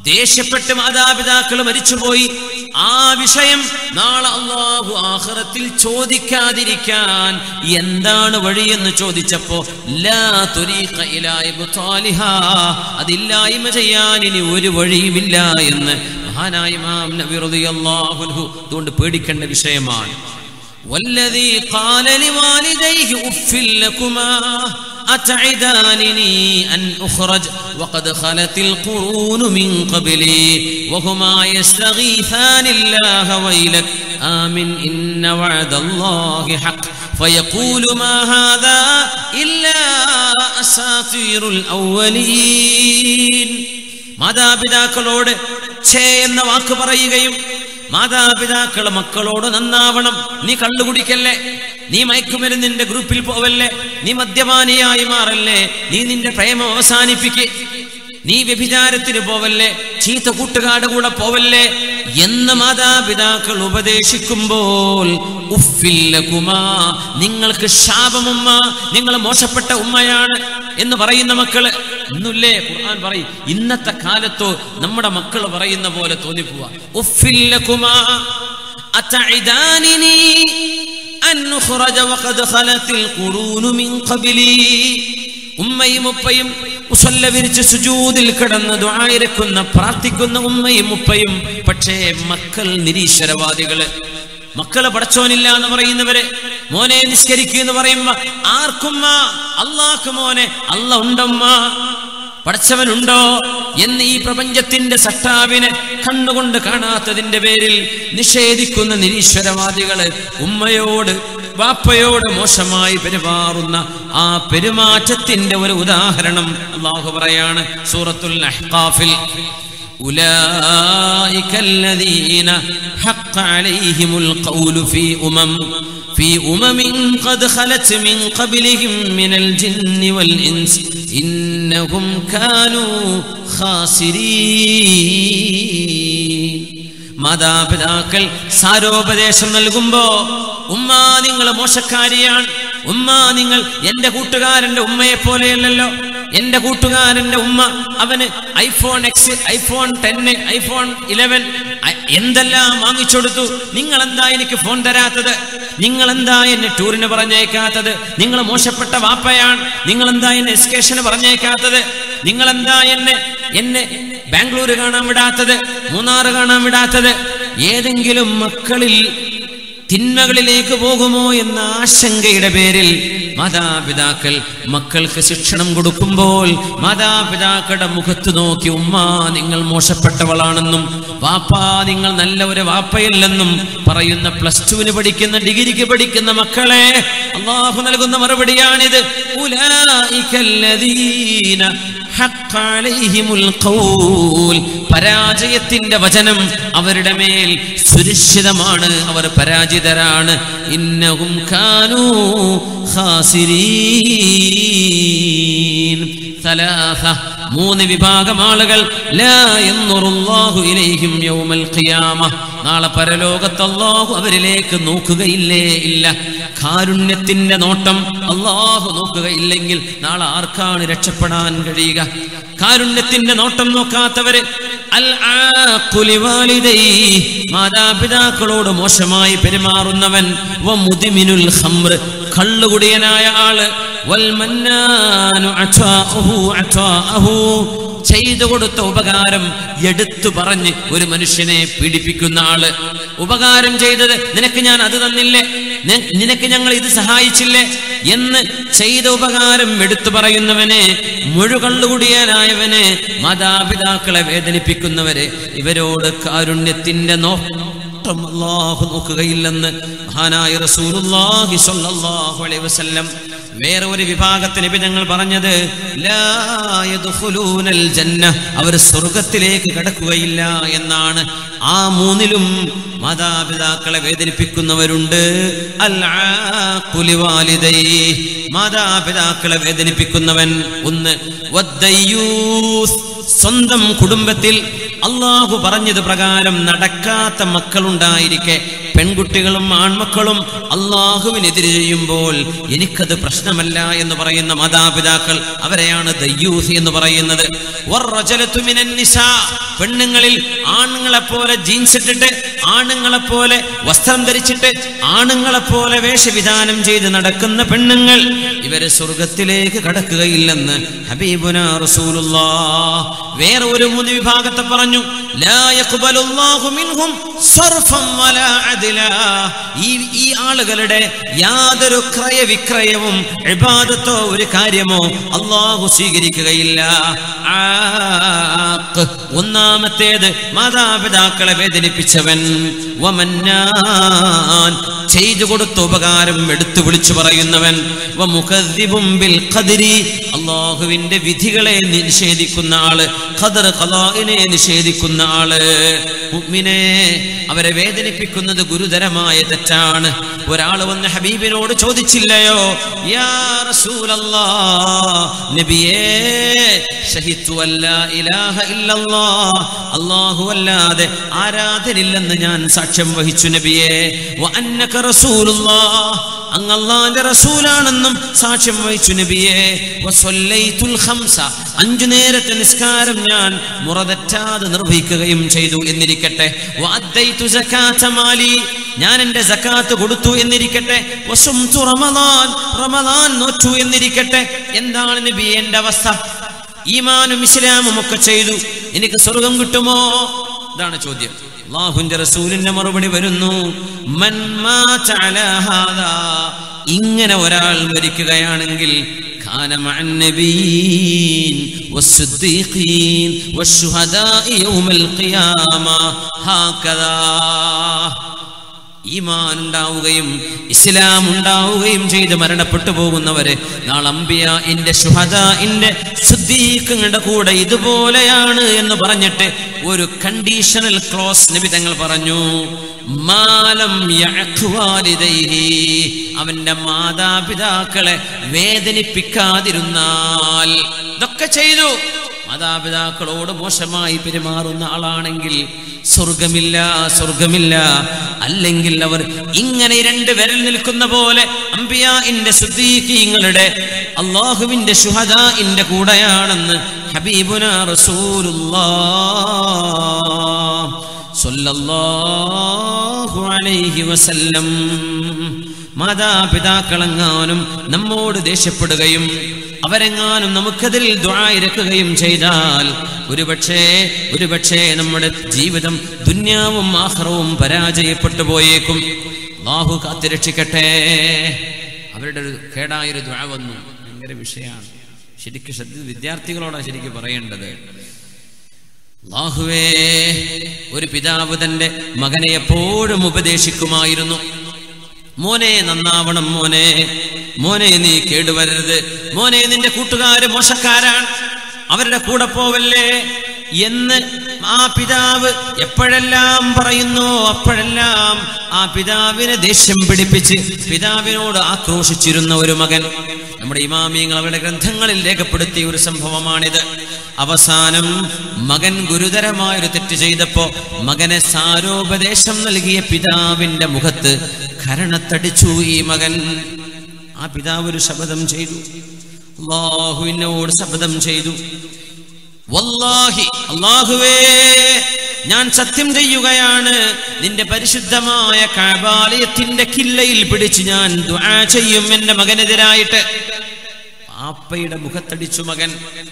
ദേഷ്യപ്പെട്ട് മാതാപിതാക്കൾ മരിച്ചുപോയി ആ വിഷയം നാളെ അള്ളാഹു ആഹ്റത്തിൽ ചോദിക്കാതിരിക്കാൻ എന്താണ് വഴിയെന്ന് ചോദിച്ചപ്പോ ലാ തുരീഖ ഇലാ ഇബ്താലിഹാ. അതില്ലായ്മ ചെയ്യാൻ ഇനി ഒരു വഴിയുമില്ല എന്ന് മഹാനായ ഇമാം നബി റളിയല്ലാഹു അൻഹു അതുകൊണ്ട് പേടിക്കേണ്ട വിഷയമാണ് والذي قال لوالديه أف لكما أتعدانني أن أخرج وقد خلت القرون من قبلي وهما يستغيثان الله ويلك آمن إن وعد الله حق فيقول ما هذا إلا أساطير الأولين മാതാപിതാക്കളോട് ഛേ എന്ന വാക്ക് പറയുകയും മാതാപിതാക്കൾ മക്കളോട് നന്നാവണം നീ കള്ളുകുടിക്കല്ലേ നീ മയക്കുമരുന്നിന്റെ ഗ്രൂപ്പിൽ പോവല്ലേ നീ മദ്യപാനിയായി മാറല്ലേ നീ നിന്റെ പ്രേമം അവസാനിപ്പിക്ക് നീ വ്യഭിചാരത്തിന് പോവല്ലേ ചീത്ത കൂട്ടുകാരുടെ കൂടെ പോവല്ലേ എന്ന് മാതാപിതാക്കൾ ഉപദേശിക്കുമ്പോൾ ഉഫില്ലകുമാ നിങ്ങൾക്ക് ശാപമുമ്മ നിങ്ങൾ മോശപ്പെട്ട ഉമ്മയാണ് എന്ന് പറയുന്ന മക്കള് ഇന്നില്ലേ ഖുർആൻ പറയും ഇന്നത്തെ കാലത്തോ നമ്മുടെ മക്കൾ പറയുന്ന പോലെ തോന്നിപ്പോവാ ഉഫില്ലകുമാ അതഇദാനിനി അൻ നുഖ്റജ വഖദ് ഖലത്തിൽ ഖുറൂനു മിൻ ഖബ്ലി ഉമ്മയും ഉപ്പയും മുസല്ല വിരിച്ച് സുജൂദിൽ കിടന്ന് ദുആയിരക്കുന്ന പ്രാർത്ഥിക്കുന്ന ഉമ്മയും ഉപ്പയും പക്ഷേ മക്കൾ നിരീശ്വരവാദികള് മക്കള് പടച്ചോനില്ല എന്ന് പറയുന്നവര് മോനെ നിസ്കരിക്കുക എന്ന് പറയുമ്പോ ആർക്കുമ്മ അള്ളാഹ്ക്ക് മോനെ അല്ല ഉണ്ടമ്മ പടച്ചവനുണ്ടോ എന്ന് ഈ പ്രപഞ്ചത്തിന്റെ സട്ടാവിനെ കണ്ണുകൊണ്ട് കാണാത്തതിന്റെ പേരിൽ നിഷേധിക്കുന്ന നിരീശ്വരവാദികള് ഉമ്മയോട് വാപ്പയോട് മോശമായി പെരുമാറുന്ന ആ പെരുമാറ്റത്തിന്റെ ഒരു ഉദാഹരണം അള്ളാഹു പറയാണ് സൂറത്തുൽ അഹ്ഖാഫിൽ أولئك الذين حق عليهم القول في أمم في أمم قد خلت من قبلهم من الجن والإنس إنهم كانوا خاسرين മാതാപിതാക്കൾ സാരോപദേശം നൽകുമ്പോ ഉമ്മ നിങ്ങൾ മോശക്കാരിയാണ് ഉമ്മ നിങ്ങൾ എന്റെ കൂട്ടുകാരന്റെ ഉമ്മയെ പോലെയല്ലല്ലോ എന്റെ കൂട്ടുകാരന്റെ ഉമ്മ അവന് ഐഫോൺ എക്സ് ഐഫോൺ ടെന്ന് ഐഫോൺ ഇലവൻ എന്തെല്ലാം വാങ്ങിച്ചെടുത്തു നിങ്ങൾ എന്താ എനിക്ക് ഫോൺ തരാത്തത് നിങ്ങൾ എന്താ എന്നെ ടൂറിന് പറഞ്ഞേക്കാത്തത് നിങ്ങൾ മോശപ്പെട്ട വാപ്പയാണ് നിങ്ങൾ എന്താ എന്നെ എസ്കേഷന് പറഞ്ഞേക്കാത്തത് നിങ്ങൾ എന്താ എന്നെ എന്നെ ബാംഗ്ലൂർ കാണാൻ വിടാത്തത് മൂന്നാറ് കാണാൻ വിടാത്തത് ഏതെങ്കിലും മക്കളിൽ തിന്മകളിലേക്ക് പോകുമോ എന്ന ആശങ്കയുടെ പേരിൽ മാതാപിതാക്കൾ മക്കൾക്ക് ശിക്ഷണം കൊടുക്കുമ്പോൾ മാതാപിതാക്കളുടെ മുഖത്ത് നോക്കി ഉമ്മ നിങ്ങൾ മോശപ്പെട്ടവളാണെന്നും വാപ്പ നിങ്ങൾ നല്ല ഒരു വാപ്പയല്ലെന്നും പറയുന്ന പ്ലസ് ടുവിന് പഠിക്കുന്ന ഡിഗ്രിക്ക് പഠിക്കുന്ന മക്കളെ അള്ളാഹു നൽകുന്ന മറുപടിയാണിത് ഉലായിക്കല്ലദീന ഹഖ അലൈഹിമുൽ ഖൗൽ പരാജയത്തിന്റെ വചനം അവരുടെ മേൽ സുരക്ഷിതമാണ് അവർ പരാജിതരാണ് ഇന്നഹും കാനൂ ഖാസിരീൻ ثلاثة മൂന്ന് വിഭാഗം ആളുകൾ ലാ യൻദുറുല്ലാഹു ഇലൈഹിം യൗമൽ ഖിയാമ നാളെ പരലോകത്ത് അല്ലാഹു അവരിലേക്ക് നോക്കുകയില്ലേ ഇല്ല കാരുണ്യത്തിന്റെ നോട്ടം അള്ളാഹു നോക്കുകയില്ലെങ്കിൽ നാളെ ആർക്കാണ് രക്ഷപ്പെടാൻ കഴിയുക കാരുണ്യത്തിന്റെ നോട്ടം നോക്കാത്തവര് അൽ ആഖുലി വാലിദൈ മാതാപിതാക്കളോട് മോശമായി പെരുമാറുന്നവൻ വ മുദിമിനുൽ ഖംർ കള്ളുകുടിയനായ ആള് വൽ മന്നാനു അതാഅഹു അതാഅഹു ചെയ്തു കൊടുത്ത ഉപകാരം എടുത്തു പറഞ്ഞ് ഒരു മനുഷ്യനെ പീഡിപ്പിക്കുന്ന ആള് ഉപകാരം ചെയ്തത് നിനക്ക് ഞാൻ അത് തന്നില്ലേ നി- നിനക്ക് ഞങ്ങൾ ഇത് സഹായിച്ചില്ലേ എന്ന് ചെയ്ത ഉപകാരം എടുത്തു പറയുന്നവനെ മുഴുകള്ളുകുടിയാനായവനെ മാതാപിതാക്കളെ വേദനിപ്പിക്കുന്നവരെ ഇവരോട് കാരുണ്യത്തിന്റെ നോട്ടം അല്ലാഹു നോക്കുകയില്ലെന്ന് മഹാനായ റസൂലുള്ളാഹി സ്വല്ലല്ലാഹു അലൈഹി വസല്ലം വേറെ ഒരു വിഭാഗത്തിന് നബി ഞങ്ങൾ പറഞ്ഞത് ലാ യദ്ഖുലൂനൽ ജന്ന അവർ സ്വർഗത്തിലേക്ക് കടക്കുകയില്ല എന്നാണ് ആ മൂന്നിലും മാതാപിതാക്കളെ വേദനിപ്പിക്കുന്നവരുണ്ട് അൽ ആഖുലി വാലിദൈ മാതാപിതാക്കളെ വേദനിപ്പിക്കുന്നവൻ ഒന്ന് വദ്ദയ്യൂസ് സ്വന്തം കുടുംബത്തിൽ അള്ളാഹു പറഞ്ഞത് പ്രകാരം നടക്കാത്ത മക്കളുണ്ടായിരിക്കെ പെൺകുട്ടികളും ആൺമക്കളും അള്ളാഹുവിനെതിരെ ചെയ്യുമ്പോൾ എനിക്കത് പ്രശ്നമല്ല എന്ന് പറയുന്ന മാതാപിതാക്കൾ അവരെയാണ് ദയ്യൂസ് എന്ന് പറയുന്നത് വറജലത്തു മിനൻ നിസാ. പെണ്ണുങ്ങളിൽ ആണുങ്ങളെ പോലെ ജീൻസ് ഇട്ടിട്ട് ആണുങ്ങളെ പോലെ വസ്ത്രം ധരിച്ചിട്ട് ആണുങ്ങളെ പോലെ വേഷവിധാനം ചെയ്ത് നടക്കുന്ന പെണ്ണുങ്ങൾ ഇവര് സ്വർഗത്തിലേക്ക് കടക്കുകയില്ലെന്ന് ഹബീബുന റസൂലുള്ളാ വേറെ ഒരു മൂന്ന് വിഭാഗത്തെ പറഞ്ഞു ലാ യഖ്ബലുല്ലാഹു മിൻഹും സർഫൻ വലാ അദ്ലാ ഈ ഈ ആളുകളുടെ യാതൊരു ക്രയവിക്രയവും ഇബാദത്തോ ഒരു കാര്യമോ അള്ളാഹു സ്വീകരിക്കുകയില്ല ആഖ്. ഒന്നാമത്തേത് മാതാപിതാക്കളെ വേദനിപ്പിച്ചവൻ വമന്നാൻ ചെയ്തു കൊടുത്ത ഉപകാരം എടുത്തു വിളിച്ചു പറയുന്നവൻ വമുകദ്ദിബും ബിൽ ഖദ്രി അള്ളാഹുവിന്റെ വിധികളെ നിഷേധിക്കുന്ന ആള് ഖദർ ഖലാഇനെ നിഷേധിക്കുന്ന ആള് മുഅ്മിനെ അവരെ വേദനിപ്പിക്കുന്നത് ഗുരുതരമായ തെറ്റാണ് ഒരാൾ വന്ന് ഹബീബിനോട് ചോദിച്ചില്ലയോ യാ റസൂലല്ലാ നബിയേ ഷഹിത്തു അല്ലാ ഇലാഹ ഇല്ലല്ലാ അല്ലാഹു അല്ലാതെ ആരാധനില്ലെന്ന് ഞാൻ സാക്ഷ്യം വഹിച്ചു നബിയേ വ അന്നക റസൂലുള്ളാ അങ്ങ് അള്ളാന്റെ റസൂലാണെന്നും സാക്ഷ്യം വഹിച്ചു നബിയേ വസ്വല്ലൈതുൽ ഖംസ അഞ്ചു നേരത്തെ നിസ്കാരം ഞാൻ മുറതെറ്റാതെ നിർവഹിക്കുകയും ചെയ്തു എന്നിരിക്കട്ടെ വഅദ്ദൈതു സകാത്ത മാലി ഞാൻ എന്റെ സക്കാത്ത് കൊടുത്തു എന്നിരിക്കട്ടെ വസുംതു റമദാൻ റമദാൻ നോറ്റു എന്നിരിക്കട്ടെ എന്താണ് നബി എന്റെ അവസ്ഥ ഈമാനും ഇസ്ലാമും ഒക്കെ ചെയ്തു എനിക്ക് സ്വർഗം കിട്ടുമോ ഇതാണ് ചോദ്യം അള്ളാഹുവിന്റെ റസൂലിന്റെ മറുപടി വരുന്നു മൻ മാത അലാ ഹാദാ. ഇങ്ങനെ ഒരാൾ മരിക്കുകയാണെങ്കിൽ كان مع النبيين والصديقين والشهداء يوم القيامة هكذا ഈമാൻ ഉണ്ടാവുകയും ഇസ്ലാം ഉണ്ടാവുകയും ചെയ്ത് മരണപ്പെട്ടു പോകുന്നവരെ നാളമ്പിയ ഇന്റെ ശുഹദ ഇന്റെ ശുദ്ധീകങ്ങളുടെ കൂടെ ഇതുപോലെയാണ് എന്ന് പറഞ്ഞിട്ട് ഒരു കണ്ടീഷണൽ ക്ലോസ് നബി തങ്ങൾ പറഞ്ഞു മാലം യഅഖ് വാലിദൈഹി. അവന്റെ മാതാപിതാക്കളെ വേദനിപ്പിക്കാതിരുന്നാൽ ഇതൊക്കെ ചെയ്തു മാതാപിതാക്കളോട് മോശമായി പെരുമാറുന്ന ആളാണെങ്കിൽ സ്വർഗമില്ല സ്വർഗമില്ല അല്ലെങ്കിൽ അവർ ഇങ്ങനെ രണ്ട് വിരൽ നിൽക്കുന്ന പോലെ അമ്പിയാന്റെ സുദ്ദീഖീങ്ങളുടെ അള്ളാഹുവിന്റെ ശുഹദ ഇന്റെ കൂടെയാണെന്ന് ഹബീബുന റസൂലുള്ളാഹ് സ്വല്ലല്ലാഹു അലൈഹി വസല്ലം മാതാപിതാക്കളെങ്ങാനും നമ്മോട് ദേഷ്യപ്പെടുകയും അവരെങ്ങാനും നമുക്കതിൽ ദ്വായിരക്കുകയും ചെയ്താൽ ഒരുപക്ഷേ ഒരുപക്ഷേ നമ്മുടെ ജീവിതം ദുന്യാവും ആഹ്റവും പരാജയപ്പെട്ടു പോയേക്കും ബാഹു കാത്തിരക്ഷിക്കട്ടെ അവരുടെ ഒരു കേടായൊരു ദ്വാ വന്നു ഭയങ്കര വിഷയമാണ് ശരിക്കും ശ്രദ്ധ വിദ്യാർത്ഥികളോടാണ് ശരിക്കും പറയേണ്ടത് അല്ലാഹുവേ ഒരു പിതാവ് തന്റെ മകനെ എപ്പോഴും ഉപദേശിക്കുമായിരുന്നു മോനെ നന്നാവണം മോനെ മോനെ നീ കേടുവരരുത് മോനെ നിന്റെ കൂട്ടുകാര് മോശക്കാരാണ് അവരുടെ കൂടെ പോവല്ലേ എന്ന് ആ പിതാവ് എപ്പോഴെല്ലാം പറയുന്നു അപ്പോഴെല്ലാം ആ പിതാവിനെ ദേഷ്യം പിടിപ്പിച്ച് പിതാവിനോട് ആക്രോശിച്ചിരുന്ന ഒരു മകൻ നമ്മുടെ ഇമാമിയങ്ങൾ അവരുടെ ഗ്രന്ഥങ്ങളിൽ രേഖപ്പെടുത്തിയ ഒരു സംഭവമാണിത് അവസാനം മകൻ ഗുരുതരമായൊരു തെറ്റ് ചെയ്തപ്പോ മകനെ സാരോപദേശം നൽകിയ പിതാവിന്റെ മുഖത്ത് കരണത്തടിച്ചു ഈ മകൻ ആ പിതാവ് ഒരു ശപഥം ചെയ്തു അള്ളാഹുവിനോട് ശപഥം ചെയ്തു വല്ലാഹി അള്ളാഹുവേ ഞാൻ സത്യം ചെയ്യുകയാണ് നിന്റെ പരിശുദ്ധമായ കാബാലയത്തിന്റെ കില്ലയിൽ പിടിച്ച് ഞാൻ ദുആ ചെയ്യും എന്റെ മകനെതിരായിട്ട് പാപ്പയുടെ മുഖത്തടിച്ചു മകൻ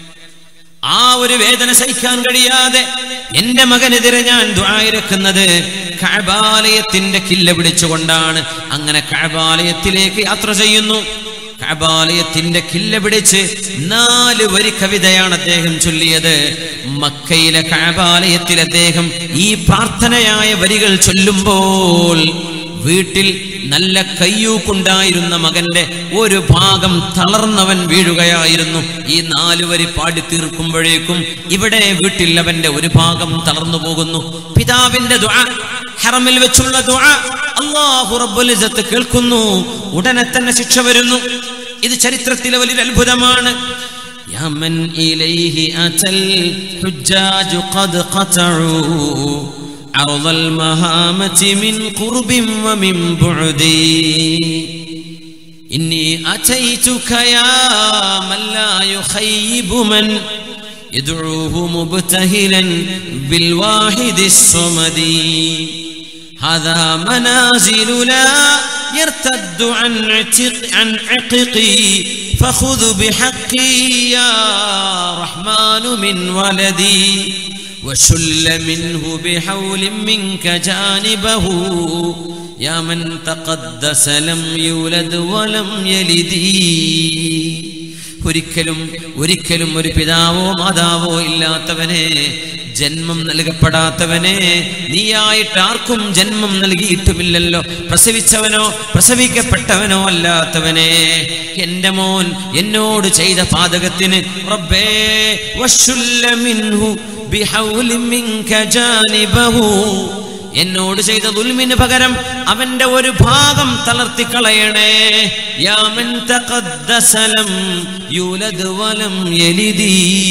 ആ ഒരു വേദന സഹിക്കാൻ കഴിയാതെ എന്റെ മകനെതിരെ ഞാൻ ദ്വായിരക്കുന്നത് കഅബാലയത്തിന്റെ കില്ല പിടിച്ചുകൊണ്ടാണ് അങ്ങനെ കഅബാലയത്തിലേക്ക് യാത്ര ചെയ്യുന്നു കഅബാലയത്തിന്റെ കില്ല പിടിച്ച് നാല് വരി കവിതയാണ് അദ്ദേഹം ചൊല്ലിയത് മക്കയിലെ കഅബാലയത്തിൽ അദ്ദേഹം ഈ പ്രാർത്ഥനയായ വരികൾ ചൊല്ലുമ്പോൾ വീട്ടിൽ നല്ല കയ്യൂക്കുണ്ടായിരുന്ന മകന്റെ ഒരു ഭാഗം തളർന്നവൻ വീഴുകയായിരുന്നു ഈ നാലു വരി പാടി തീർക്കുമ്പോഴേക്കും ഇവിടെ വീട്ടിൽ അവന്റെ ഒരു ഭാഗം തളർന്നു പോകുന്നു പിതാവിന്റെ ദുആ ഹറമിൽ വെച്ചുള്ള ദുആ അല്ലാഹു റബ്ബുൽ ഇസ്സത്ത് കേൾക്കുന്നു ഉടനെ തന്നെ ശിക്ഷ വരുന്നു ഇത് ചരിത്രത്തിലെ വലിയൊരു അത്ഭുതമാണ് يا من إليه أتى الحجاج قد قطعوا عرض المهامة من قرب ومن بعد إني أتيتك يا من لا يخيب من يدعوه مبتهلا بالواحد الصمد هذا منازل لا يرتد عن عتق عن عققي فخذ بحقي يا رحمن من ولدي وشل منه بحول منك جانبه يا من تقدس لم يولد ولم يلد ഒരിക്കലും ഒരിക്കലും ഒരു പിതാവോ മാതാവോ ഇല്ലാത്തവനെ ജന്മം നൽകപ്പെടാത്തവനെ നീയായിട്ട് ആർക്കും ജന്മം നൽകിയിട്ടുമില്ലല്ലോ പ്രസവിച്ചവനോ പ്രസവിക്കപ്പെട്ടവനോ അല്ലാത്തവനെ എന്റെ മോൻ എന്നോട് ചെയ്ത പാതകത്തിന് റബ്ബേ വശുല്ല മിൻഹു ബിഹൗലിൻ മിൻക ജാനിബഹു എന്നോട് ചെയ്ത ദുൽമിന് പകരം അവന്റെ ഒരു ഭാഗം തളർത്തിക്കളയണേ യാമൻ തഖദ്ദസലം യൂലദ് വലം യലിദി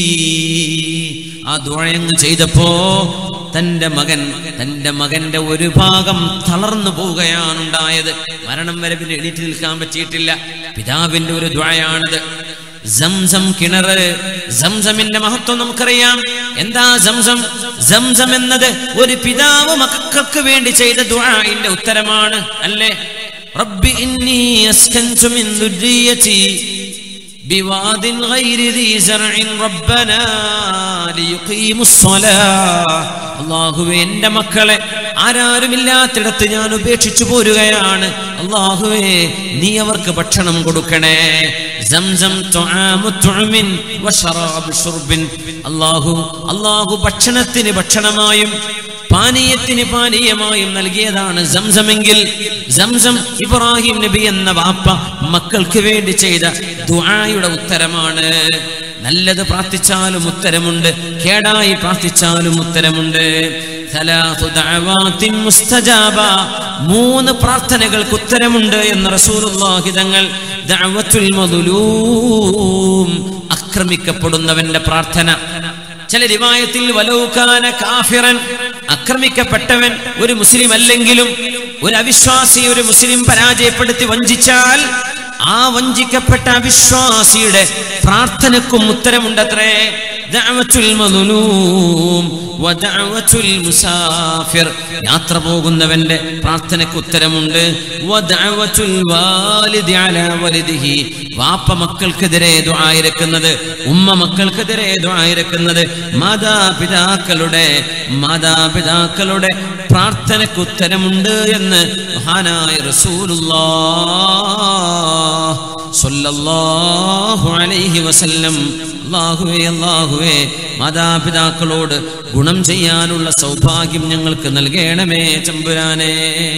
ആ ദുഴയങ്ങ് ചെയ്തപ്പോ തന്റെ മകൻ തന്റെ മകന്റെ ഒരു ഭാഗം തളർന്നു പോവുകയാണ് ഉണ്ടായത് മരണം വരെ പിന്നെ എണീറ്റ് നിൽക്കാൻ പറ്റിയിട്ടില്ല പിതാവിന്റെ ഒരു ദ്വായാണിത് സംസം കിണറ് സംസമിന്റെ മഹത്വം നമുക്കറിയാം എന്താ സംസം സംസം എന്നത് ഒരു പിതാവ് മക്കൾക്ക് വേണ്ടി ചെയ്ത ദുആഇന്റെ ഉത്തരമാണ് അല്ലേ റബ്ബി ഇന്നി അസ്കൻതു മിൻ ദുർരിയതി بواد غير ذي زرع ربنا ليقيموا الصلاة അള്ളാഹുവെ എൻ്റെ മക്കളെ ആരാരുമില്ലാത്തിടത്ത് ഞാൻ ഉപേക്ഷിച്ചു പോരുകയാണ് അള്ളാഹുവെ നീ അവർക്ക് ഭക്ഷണം കൊടുക്കണേ സംസം തുആമു തുഅമിൻ വശറാബു ശുർബിൻ അള്ളാഹു അള്ളാഹു ഭക്ഷണത്തിന് ഭക്ഷണമായും പാനീയത്തിന് പാനീയമായും നൽകിയതാണ് സംസമെങ്കിൽ സംസം ഇബ്രാഹിം നബി എന്ന വാപ്പ മക്കൾക്ക് വേണ്ടി ചെയ്ത ദുആയുടെ ഉത്തരമാണ് നല്ലത് പ്രാർത്ഥിച്ചാലും ഉത്തരമുണ്ട് കേടായി പ്രാർത്ഥിച്ചാലും ഉത്തരമുണ്ട് സലാസു ദഅവാത്തിൻ മുസ്തജാബ മൂന്ന് പ്രാർത്ഥനകൾക്ക് ഉത്തരമുണ്ട് എന്ന് റസൂലുള്ളാഹി തങ്ങൾ ദഅവത്തുൽ മദ്ലൂം ആക്രമിക്കപ്പെടുന്നവന്റെ പ്രാർത്ഥന ചില റിവായത്തിൽ വലൗകാന കാഫിറൻ ആക്രമിക്കപ്പെട്ടവൻ ഒരു മുസ്ലിം അല്ലെങ്കിലും ഒരു അവിശ്വാസി ഒരു മുസ്ലിം പരാജയപ്പെടുത്തി വഞ്ചിച്ചാൽ ആ വഞ്ചിക്കപ്പെട്ട അവിശ്വാസിയുടെ പ്രാർത്ഥനക്കും ഉത്തരമുണ്ടത്രേ ദഅവത്തുൽ മദ്ലൂം വദഅവത്തുൽ മുസാഫിർ യാത്ര പോകുന്നവന്റെ പ്രാർത്ഥനയ്ക്ക് ഉത്തരമുണ്ട് വദഅവത്തുൽ വാലിദി അലാ വലിദിഹി വാപ്പ മക്കൾക്കെതിരെ ദുആയിരക്കുന്നത് ഉമ്മ മക്കൾക്കെതിരെ ദുആയിരക്കുന്നത് മാതാപിതാക്കളുടെ മാതാപിതാക്കളുടെ പ്രാർത്ഥനയ്ക്ക് ഉത്തരമുണ്ട് എന്ന് മഹാനായ റസൂലുള്ളാഹ് സ്വല്ലല്ലാഹു അലൈഹി വസല്ലം അല്ലാഹുവേ അല്ലാഹുവേ മാതാപിതാക്കളോട് ഗുണം ചെയ്യാനുള്ള സൗഭാഗ്യം ഞങ്ങൾക്ക് നൽകണമേ ചമ്പുരാനേ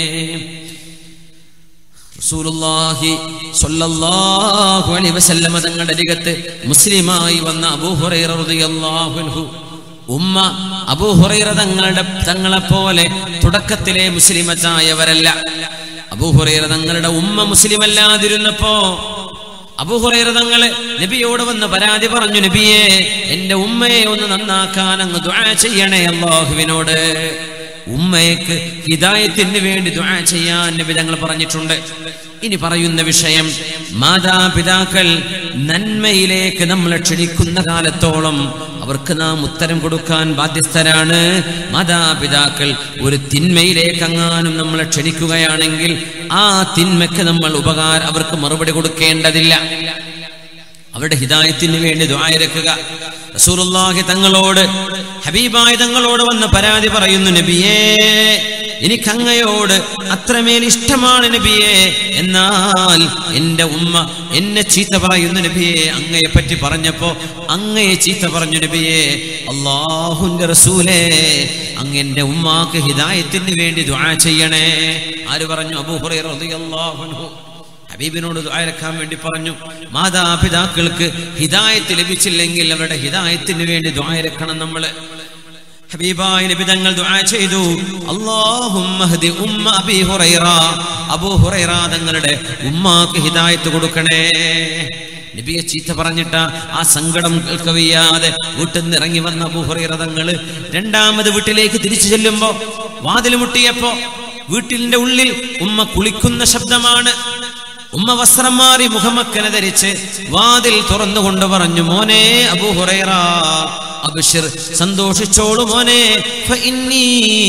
റസൂലുള്ളാഹി സ്വല്ലല്ലാഹു അലൈഹി വസല്ലമ തങ്ങളുടെ അരികത്ത് മുസ്ലിമായി വന്ന അബൂ ഹുറൈറ റളിയല്ലാഹു അൻഹു ഉമ്മ അബൂ ഹുറൈറ തങ്ങളുടെ തങ്ങളെ പോലെ തുടക്കത്തിലെ മുസ്ലിമത്തായവരല്ല അബൂ ഹുറൈറ തങ്ങളുടെ ഉമ്മ മുസ്ലിം അല്ലാതിരുന്നപ്പോ അബൂഹുറൈറ തങ്ങള് നബിയോട് വന്ന് പരാതി പറഞ്ഞു നബിയെ എന്റെ ഉമ്മയെ ഒന്ന് നന്നാക്കാൻ അങ്ങ് ദുആ ചെയ്യണേ അള്ളാഹുവിനോട് ഉമ്മയ്ക്ക് ഹിദായത്തിന് വേണ്ടി ദുആ ചെയ്യാൻ നബി തങ്ങൾ പറഞ്ഞിട്ടുണ്ട് ഇനി പറയുന്ന വിഷയം മാതാപിതാക്കൾ നന്മയിലേക്ക് നമ്മളെ ക്ഷണിക്കുന്ന കാലത്തോളം അവർക്ക് നാം ഉത്തരം കൊടുക്കാൻ ബാധ്യസ്ഥരാണ് മാതാപിതാക്കൾ ഒരു തിന്മയിലേക്ക് അങ്ങാനും നമ്മളെ ക്ഷണിക്കുകയാണെങ്കിൽ ആ തിന്മയ്ക്ക് നമ്മൾ ഉപകാരം അവർക്ക് മറുപടി കൊടുക്കേണ്ടതില്ല അവരുടെ ഹിദായത്തിന് വേണ്ടി ദ്വായരക്കുക റസൂലുള്ളാഹി തങ്ങളോട് ഹബീബായ തങ്ങളോട് വന്ന് പരാതി പറയുന്നു നബിയേ എനിക്കങ്ങയോട് അത്രമേൽ ഇഷ്ടമാണ് നബിയെ എന്നാൽ എന്റെ ഉമ്മ എന്നെ ചീത്ത പറയുന്നു നബിയെ അങ്ങയെ പറ്റി പറഞ്ഞപ്പോ അങ്ങയെ ചീത്ത പറഞ്ഞു നബിയെ അള്ളാഹുന്റെ റസൂലേ അങ്ങ് എന്റെ ഉമ്മാക്ക് ഹിദായത്തിന് വേണ്ടി ദുആ ചെയ്യണേ ആര് പറഞ്ഞു അബൂ ഹുറൈറ റളിയല്ലാഹു അൻഹു ഹബീബിനോട് ദുആരക്കാൻ വേണ്ടി പറഞ്ഞു മാതാപിതാക്കൾക്ക് ഹിദായത്ത് ലഭിച്ചില്ലെങ്കിൽ അവരുടെ ഹിദായത്തിന് വേണ്ടി ദുആരക്കണം നമ്മള് ഹബീബായ നബി തങ്ങൾ ദുആ ചെയ്തു അല്ലാഹുമ്മ ഹദി ഉമ്മ അബീ ഹുറൈറ അബൂ ഹുറൈറ തങ്ങളുടെ ഉമ്മാക്ക് ഹിദായത്ത് കൊടുക്കണേ നബിയെ ചീത്ത പറഞ്ഞിട്ട ആ സങ്കടം കേൾക്കവയ്യാതെ വീട്ടിൽ നിന്ന് ഇറങ്ങി വന്ന അബൂഹുറൈറതങ്ങള് രണ്ടാമത് വീട്ടിലേക്ക് തിരിച്ചു ചെല്ലുമ്പോ വാതിൽ മുട്ടിയപ്പോ വീട്ടിലിന്റെ ഉള്ളിൽ ഉമ്മ കുളിക്കുന്ന ശബ്ദമാണ് ഉമ്മ വസ്ത്രം മാറി മുഖമക്കന ധരിച്ച് വാതിൽ തുറന്നുകൊണ്ട് പറഞ്ഞു മോനെ അബൂഹുറൈറ അബ്ശിർ സന്തോഷിച്ചോളൂ മോനെ ഫഇന്നീ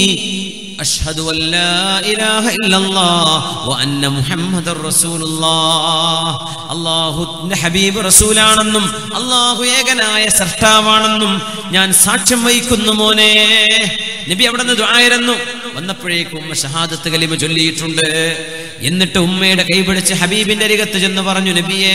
അഷ്ഹദു അൻ ലാ ഇലാഹ ഇല്ലല്ലാഹ് വഅന്ന മുഹമ്മദർ റസൂലുള്ളാഹ് അല്ലാഹുവിന്റെ ഹബീബ് റസൂലാണെന്നും അല്ലാഹു ഏകനായ സൃഷ്ടാവാണെന്നും ഞാൻ സാക്ഷ്യം വഹിക്കുന്നു മോനെ നബി അവിടെ നിന്ന് ദുആയിരുന്നു വന്നപ്പോഴേക്കും ഉമ്മ ഷഹാദത്ത് കലിമ ചൊല്ലിയിട്ടുണ്ട് എന്നിട്ട് ഉമ്മയുടെ കൈപിടിച്ച് ഹബീബിന്റെ അരികത്ത് ചെന്ന് പറഞ്ഞു നബിയേ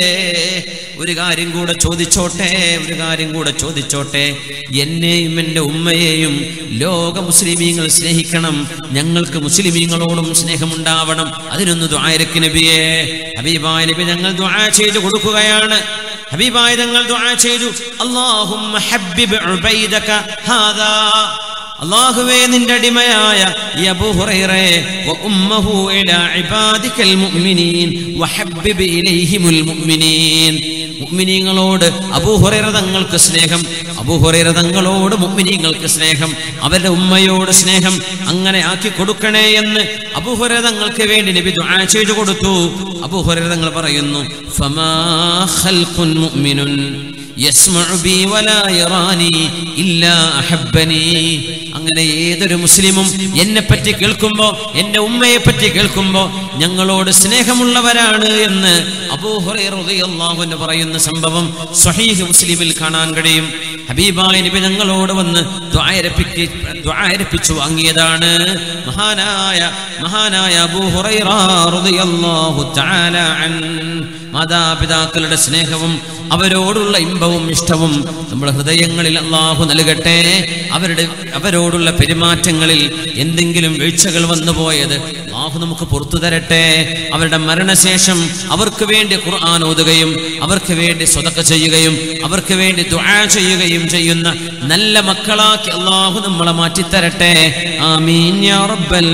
ഒരു കാര്യം കൂടെ ചോദിച്ചോട്ടെ ഒരു കാര്യം കൂടെ ചോദിച്ചോട്ടെ എന്നെയും എൻ്റെ ഉമ്മയെയും ലോക മുസ്ലിമീങ്ങൾ സ്നേഹിക്കണം ഞങ്ങൾക്ക് മുസ്ലിമീങ്ങളോടും സ്നേഹമുണ്ടാവണം അതിനൊന്ന് ദ്വായരക്ക് നബിയെ ഹബീബായ നബി ഞങ്ങൾ ദ്വാ ചെയ്തു കൊടുക്കുകയാണ് ഹബീബായ ഞങ്ങൾ ദ്വാ ചെയ്തു അല്ലാഹുമ്മ ഹബ്ബിബ് ഉബൈദക ഹാദാ അള്ളാഹുവേ നിന്റെ അടിമയായ ഈ അബൂ ഹുറൈറയെ വ ഉമ്മഹു ഇലാ ഇബാദിക്കൽ മുഅ്മിനീൻ വഹബ്ബിബ് ഇലൈഹിമുൽ മുഅ്മിനീൻ മുഅ്മിനീങ്ങളോട് അബൂ ഹുറൈറ തങ്ങൾക്ക് സ്നേഹം അബൂ ഹുറൈറ തങ്ങളോട് മുഅ്മിനീങ്ങൾക്ക് സ്നേഹം അവരുടെ ഉമ്മയോട് സ്നേഹം അങ്ങനെ ആക്കി കൊടുക്കണേ എന്ന് അബൂ ഹുറൈറ തങ്ങൾക്ക് വേണ്ടി നബി ദുആ ചെയ്തു കൊടുത്തു അബൂ ഹുറൈറ തങ്ങൾ പറയുന്നു ഫമാ ഖൽഖുൻ മുഅ്മിനുൻ യസ്മഉ ബി വലാ യറാനി ഇല്ലാ അഹബ്ബനി അങ്ങനെ ഏതൊരു മുസ്ലിമും എന്നെ പറ്റി കേൾക്കുമ്പോ എന്റെ ഉമ്മയെ പറ്റി കേൾക്കുമ്പോ ഞങ്ങളോട് സ്നേഹമുള്ളവരാണ് എന്ന് അബൂഹുറൈറിയാഹുന്ന് പറയുന്ന സംഭവം സ്വഹീഹ് മുസ്ലിമിൽ കാണാൻ കഴിയും ഹബീബായ നബി ഞങ്ങളോട് വന്ന് ദ്വായരപ്പിക്ക് ദ്വായരപ്പിച്ചു വാങ്ങിയതാണ് മഹാനായ മഹാനായ അബൂഹുറൈറിയാഹു തആല അൻ മാതാപിതാക്കളുടെ സ്നേഹവും അവരോടുള്ള ഇമ്പവും ഇഷ്ടവും നമ്മുടെ ഹൃദയങ്ങളിൽ അള്ളാഹു നൽകട്ടെ അവരുടെ അവരോടുള്ള പെരുമാറ്റങ്ങളിൽ എന്തെങ്കിലും വീഴ്ചകൾ വന്നു പോയത് അള്ളാഹു നമുക്ക് പുറത്തു തരട്ടെ അവരുടെ മരണശേഷം അവർക്ക് വേണ്ടി ഖുർആൻ ഓതുകയും അവർക്ക് വേണ്ടി സ്വതക്ക ചെയ്യുകയും അവർക്ക് വേണ്ടി ദുആ ചെയ്യുകയും ചെയ്യുന്ന നല്ല മക്കളാക്കി അള്ളാഹു നമ്മളെ മാറ്റിത്തരട്ടെ ആമീൻ യാ റബ്ബൽ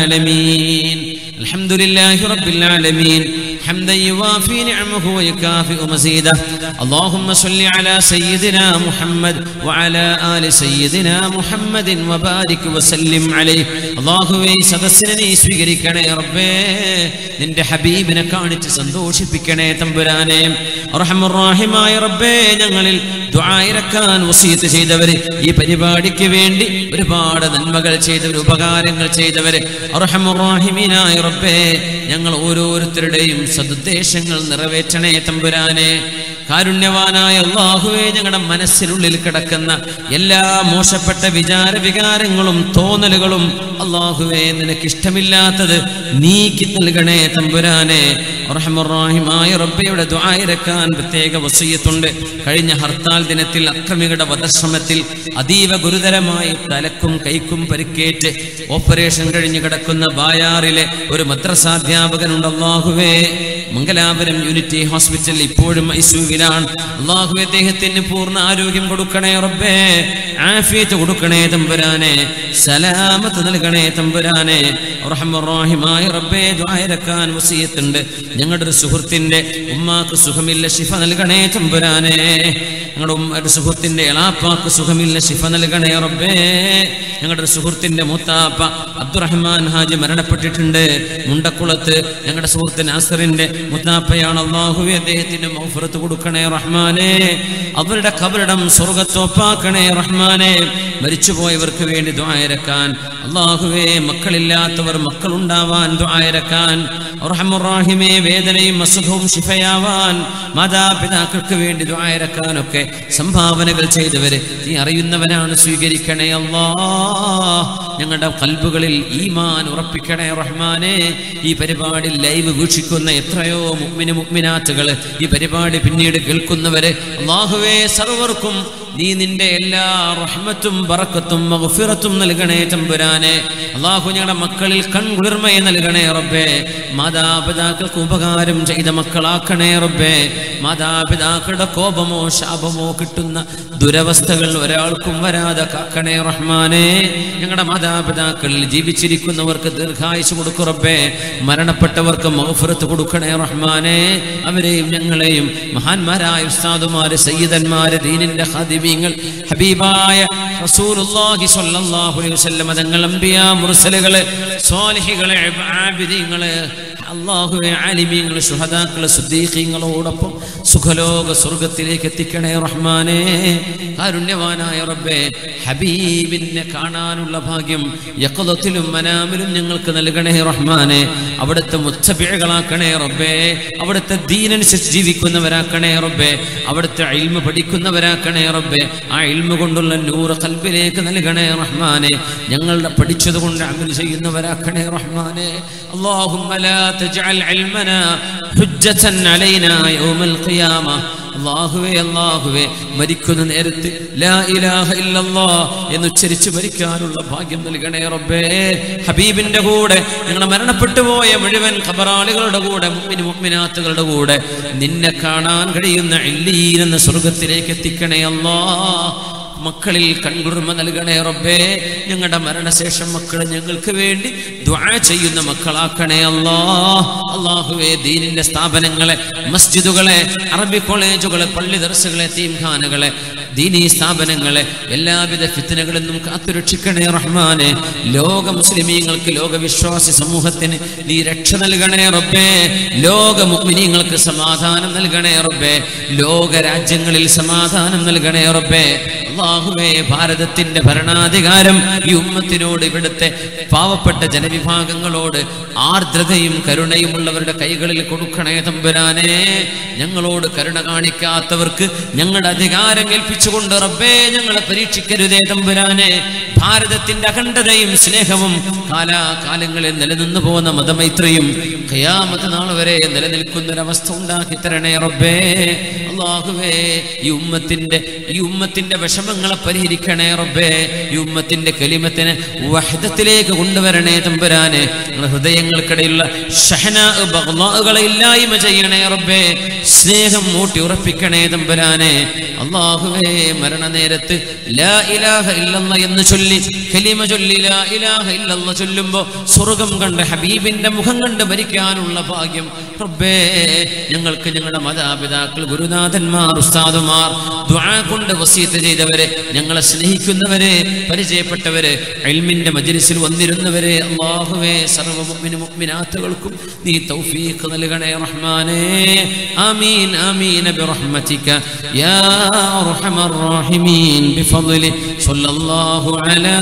ആലമീൻ അൽഹംദുലില്ലാഹി റബ്ബിൽ ആലമീൻ حمدا يوافي نعمه ويكافئ مزيده اللهم صل على سيدنا محمد وعلى آل سيدنا محمد وبارك وسلم عليه അള്ളാഹുവേ സദസ്സിനെ നീ സ്വീകരിക്കണേ റബ്ബേ നിന്റെ ഹബീബിനെ കാണിച്ച് സന്തോഷിപ്പിക്കണേ തമ്പുരാനെ റഹമുറാഹിമായ റബ്ബേ ഞങ്ങളിൽ ദ്വായിരക്കാൻ വസീത്ത് ചെയ്തവര് ഈ പരിപാടിക്ക് വേണ്ടി ഒരുപാട് നന്മകൾ ചെയ്തവർ ഉപകാരങ്ങൾ ചെയ്തവര് റഹമുറാഹിമീനായ റബ്ബേ ഞങ്ങൾ ഓരോരുത്തരുടെയും സതുദ്ദേശങ്ങൾ നിറവേറ്റണേ തമ്പുരാനെ കാരുണ്യവാനായ അള്ളാഹുവെ ഞങ്ങളുടെ മനസ്സിനുള്ളിൽ കിടക്കുന്ന എല്ലാ മോശപ്പെട്ട വിചാര വികാരങ്ങളും തോന്നലുകളും അള്ളാഹുവെ നിനക്ക് ഇഷ്ടമില്ലാത്തത് നീക്കി നൽകണേ തമ്പുരാനെ റഹമുറാഹിമായ റബ്ബയുടെ ദ്വായിരക്കാൻ പ്രത്യേക വസീയത്തുണ്ട് കഴിഞ്ഞ ഹർത്താൽ ദിനത്തിൽ അക്രമികളുടെ വധശ്രമത്തിൽ അതീവ ഗുരുതരമായി തലക്കും കൈക്കും പരിക്കേറ്റ് ഓപ്പറേഷൻ കഴിഞ്ഞ് കിടക്കുന്ന ബായാറിലെ ഒരു മദ്രസാധ്യാപകനുണ്ട് അള്ളാഹുവേ മംഗലാപുരം യൂണിറ്റി ഹോസ്പിറ്റലിൽ ഇപ്പോഴും ഐസുവിലാണ് അള്ളാഹു അദ്ദേഹത്തിന് പൂർണ്ണ ആരോഗ്യം കൊടുക്കണേ റബ്ബേ ആഫിയത്ത് കൊടുക്കണേ തമ്പുരാനെ സലാമത്ത് നൽകണേ തമ്പുരാനെ റഹ്മുറാഹിമായ റബ്ബേ ദ്വായരക്കാൻ വസീയത്തുണ്ട് ഞങ്ങളുടെ ഒരു സുഹൃത്തിന്റെ ഉമ്മാക്ക് സുഖമില്ല ശിഫ നൽകണേ തമ്പുരാനെ ഞങ്ങളുടെ ഉമ്മയുടെ സുഹൃത്തിന്റെ എളാപ്പാക്ക് സുഖമില്ല ശിഫ നൽകണേ റബ്ബേ ഞങ്ങളുടെ ഒരു സുഹൃത്തിന്റെ മൂത്താപ്പ അബ്ദുറഹ്മാൻ ഹാജി മരണപ്പെട്ടിട്ടുണ്ട് മുണ്ടക്കുളത്ത് ഞങ്ങളുടെ സുഹൃത്ത് നാസറിന്റെ മുത്താപ്പയാണ് അള്ളാഹുവെ അദ്ദേഹത്തിന് മൗഫറത്ത് കൊടുക്കണേ റഹ്മാനെ അവരുടെ കബറിടം സ്വർഗത്തോപ്പാക്കണേ റഹ്മാനെ മരിച്ചുപോയവർക്ക് വേണ്ടി ദ്വായരക്കാൻ അള്ളാഹുവെ മക്കളില്ലാത്തവർ മക്കളുണ്ടാവാൻ ദ്വായരക്കാൻ റഹമുറാഹിമെ വേദനയും അസുഖവും ശിഫയാവാൻ മാതാപിതാക്കൾക്ക് വേണ്ടി ദ്വായരക്കാനൊക്കെ സംഭാവനകൾ ചെയ്തവര് നീ അറിയുന്നവനാണ് സ്വീകരിക്കണേ അള്ളാ ഞങ്ങളുടെ കൽബുകളിൽ ഈമാൻ ഉറപ്പിക്കണേ റഹ്മാനെ ഈ പരിപാടി ലൈവ് വീക്ഷിക്കുന്ന എത്രയോ മുഗ്മിന് മുഗ്മിനാത്തുകൾ ഈ പരിപാടി പിന്നീട് കേൾക്കുന്നവര് അള്ളാഹുവേ സർവർക്കും നീ നിന്റെ എല്ലാ റഹ്മത്തും ബറക്കത്തും മഗ്ഫിറത്തും നൽകണേ തമ്പുരാനെ അള്ളാഹു ഞങ്ങളുടെ മക്കളിൽ കൺകുളിർമയെ നൽകണേ റബ്ബേ മാതാപിതാക്കൾക്ക് ഉപകാരം ചെയ്ത മക്കളാക്കണേ റബ്ബേ മാതാപിതാക്കളുടെ കോപമോ ശാപമോ കിട്ടുന്ന ദുരവസ്ഥകൾ ഒരാൾക്കും വരാതെ കാക്കണേ റഹ്മാനെ ഞങ്ങളുടെ മാതാപിതാക്കളിൽ ജീവിച്ചിരിക്കുന്നവർക്ക് ദീർഘായുസ് കൊടുക്കു റബ്ബേ മരണപ്പെട്ടവർക്ക് മൗഫറത്ത് കൊടുക്കണേ റഹ്മാനെ അവരെയും ഞങ്ങളെയും മഹാന്മാരായ ഉസ്താദുമാര് സയ്യിദന്മാര് ദീനിന്റെ ഹാദിമീങ്ങൾ ഹബീബായ റസൂലുള്ളാഹി സ്വല്ലല്ലാഹു അലൈഹി വസല്ലം തങ്ങൾ അമ്പിയാ മുർസലുകള് സ്വാലിഹികളെ ആബിദീങ്ങള് അള്ളാഹുവെ ആലിമീങ്ങൾ ശുഹദാക്കള് സുദ്ദീഖീങ്ങളോടൊപ്പം സുഖലോക സ്വർഗത്തിലേക്ക് എത്തിക്കണേ റഹ്മാനെ കാരുണ്യവാനായ റബ്ബേ ഹബീബിനെ കാണാനുള്ള ഭാഗ്യം യക്കലത്തിലും മനാമിലും ഞങ്ങൾക്ക് നൽകണേ റഹ്മാനെ അവിടുത്തെ മുത്തബിഴകളാക്കണേ റബ്ബേ അവിടുത്തെ ദീനനുസരിച്ച് ജീവിക്കുന്നവരാക്കണേ റബ്ബേ അവിടുത്തെ ഇൽമ പഠിക്കുന്നവരാക്കണേ റബ്ബേ ആ ഇൽമ കൊണ്ടുള്ള നൂറ് കൽബിലേക്ക് നൽകണേ റഹ്മാനെ ഞങ്ങളുടെ പഠിച്ചത് കൊണ്ട് അമൽ ചെയ്യുന്നവരാക്കണേ റഹ്മാനെ اللهم لا تجعل علمنا حجة علينا يوم القيامة അള്ളാഹുവേ അള്ളാഹുവേ മരിക്കുന്ന നേരത്ത് ലാ ഇലാഹ ഇല്ലല്ലാ എന്ന് ഉച്ചരിച്ച് മരിക്കാനുള്ള ഭാഗ്യം നൽകണേ റബ്ബേ ഹബീബിന്റെ കൂടെ ഞങ്ങൾ മരണപ്പെട്ടു പോയ മുഴുവൻ ഖബറാളികളുടെ കൂടെ മുമ്മിന് മുമ്മിനാത്തുകളുടെ കൂടെ നിന്നെ കാണാൻ കഴിയുന്ന എല്ലീൻ എന്ന സ്വർഗത്തിലേക്ക് എത്തിക്കണേ അല്ലാ മക്കളിൽ കൺകുർമ നൽകണേ റബ്ബേ ഞങ്ങളുടെ മരണശേഷം മക്കൾ ഞങ്ങൾക്ക് വേണ്ടി ദ്വാ ചെയ്യുന്ന മക്കളാക്കണേ അല്ലാ അള്ളാഹുവേ ദീനിന്റെ സ്ഥാപനങ്ങളെ മസ്ജിദുകളെ അറബി കോളേജുകളെ പള്ളി ദർസുകളെ തീംഖാനകളെ ദീനീ സ്ഥാപനങ്ങളെ എല്ലാവിധ ഫിത്തനകളിൽ നിന്നും കാത്തുരക്ഷിക്കണേ റഹ്മാനെ ലോക മുസ്ലിമീങ്ങൾക്ക് ലോകവിശ്വാസി സമൂഹത്തിന് നീ രക്ഷ നൽകണേ റബ്ബേ ലോക മുഅ്മിനീങ്ങൾക്ക് സമാധാനം നൽകണേ റബ്ബേ ലോക രാജ്യങ്ങളിൽ സമാധാനം നൽകണേ റബ്ബേ അള്ളാഹുവേ ഭാരതത്തിന്റെ ഭരണാധികാരം ഈ ഉമ്മത്തിനോട് ഇവിടുത്തെ പാവപ്പെട്ട ജനവിഭാഗങ്ങളോട് ആർദ്രതയും കരുണയുമുള്ളവരുടെ കൈകളിൽ കൊടുക്കണേ തമ്പുരാനെ ഞങ്ങളോട് കരുണ കാണിക്കാത്തവർക്ക് ഞങ്ങളുടെ അധികാരം ഏൽപ്പിച്ചുകൊണ്ട് റബ്ബേ ഞങ്ങളെ പരീക്ഷിക്കരുതേ തമ്പുരാനെ ഭാരതത്തിന്റെ അഖണ്ഡതയും സ്നേഹവും കാലാകാലങ്ങളിൽ നിലനിന്നു പോകുന്ന മതമൈത്രിയും ഖയാമത്ത് നാൾ വരെ നിലനിൽക്കുന്നൊരവസ്ഥ ഉണ്ടാക്കി തരണേ റബ്ബേ അള്ളാഹുവേ ഈ ഉമ്മത്തിന്റെ ഈ ഉമ്മത്തിന്റെ വിഷമങ്ങളെ പരിഹരിക്കണേ റബ്ബേ ഈ ഉമ്മത്തിന്റെ കലിമത്തിന് വഹദത്തിലേക്ക് കൊണ്ടുവരണേ തമ്പുരാനെ ഞങ്ങളുടെ ഹൃദയങ്ങൾക്കിടയിലുള്ള ഷഹനാ ബഗ്ളാകളെ ഇല്ലായ്മ ചെയ്യണേ റബ്ബേ സ്നേഹം മൂട്ടി ഉറപ്പിക്കണേ തമ്പുരാനെ അള്ളാഹുവേ മരണനേരത്ത് ലാ ഇലാഹ ഇല്ലല്ല എന്ന് ചൊല്ലി കലിമ ചൊല്ലി ലാ ഇലാഹ ഇല്ലല്ല ചൊല്ലുമ്പോ സ്വർഗം കണ്ട് ഹബീബിന്റെ മുഖം കണ്ട് മരിക്കാനുള്ള ഭാഗ്യം റബ്ബേ ഞങ്ങൾക്ക് ഞങ്ങളുടെ മാതാപിതാക്കൾ ഗുരുനാഥന്മാർ ഉസ്താദുമാർ ദുആ കൊണ്ട് വസീത്ത് ചെയ്തവരെ ഞങ്ങളെ സ്നേഹിക്കുന്നവരെ പരിചയപ്പെട്ടവരെ എൽമിന്റെ മജ്ലിസിൽ വന്നിരുന്നവരെ അള്ളാഹുവേ സർവ്വ മുഅ്മിനു മുഅ്മിനാത്തുകൾക്കും നീ തൗഫീഖ് നൽകണേ റഹ്മാനേ ആമീൻ ആമീൻ برحمتك يا ارحم الراحمين بفضله صلى الله على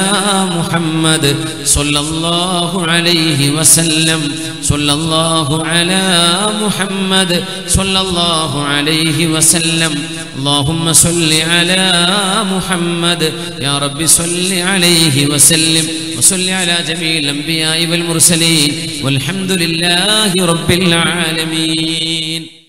محمد صلى الله عليه وسلم صلى الله على محمد صلى الله عليه وسلم اللهم صل على محمد يا رب صل عليه وسلم وصل على جميع الانبياء والمرسلين والحمد لله رب العالمين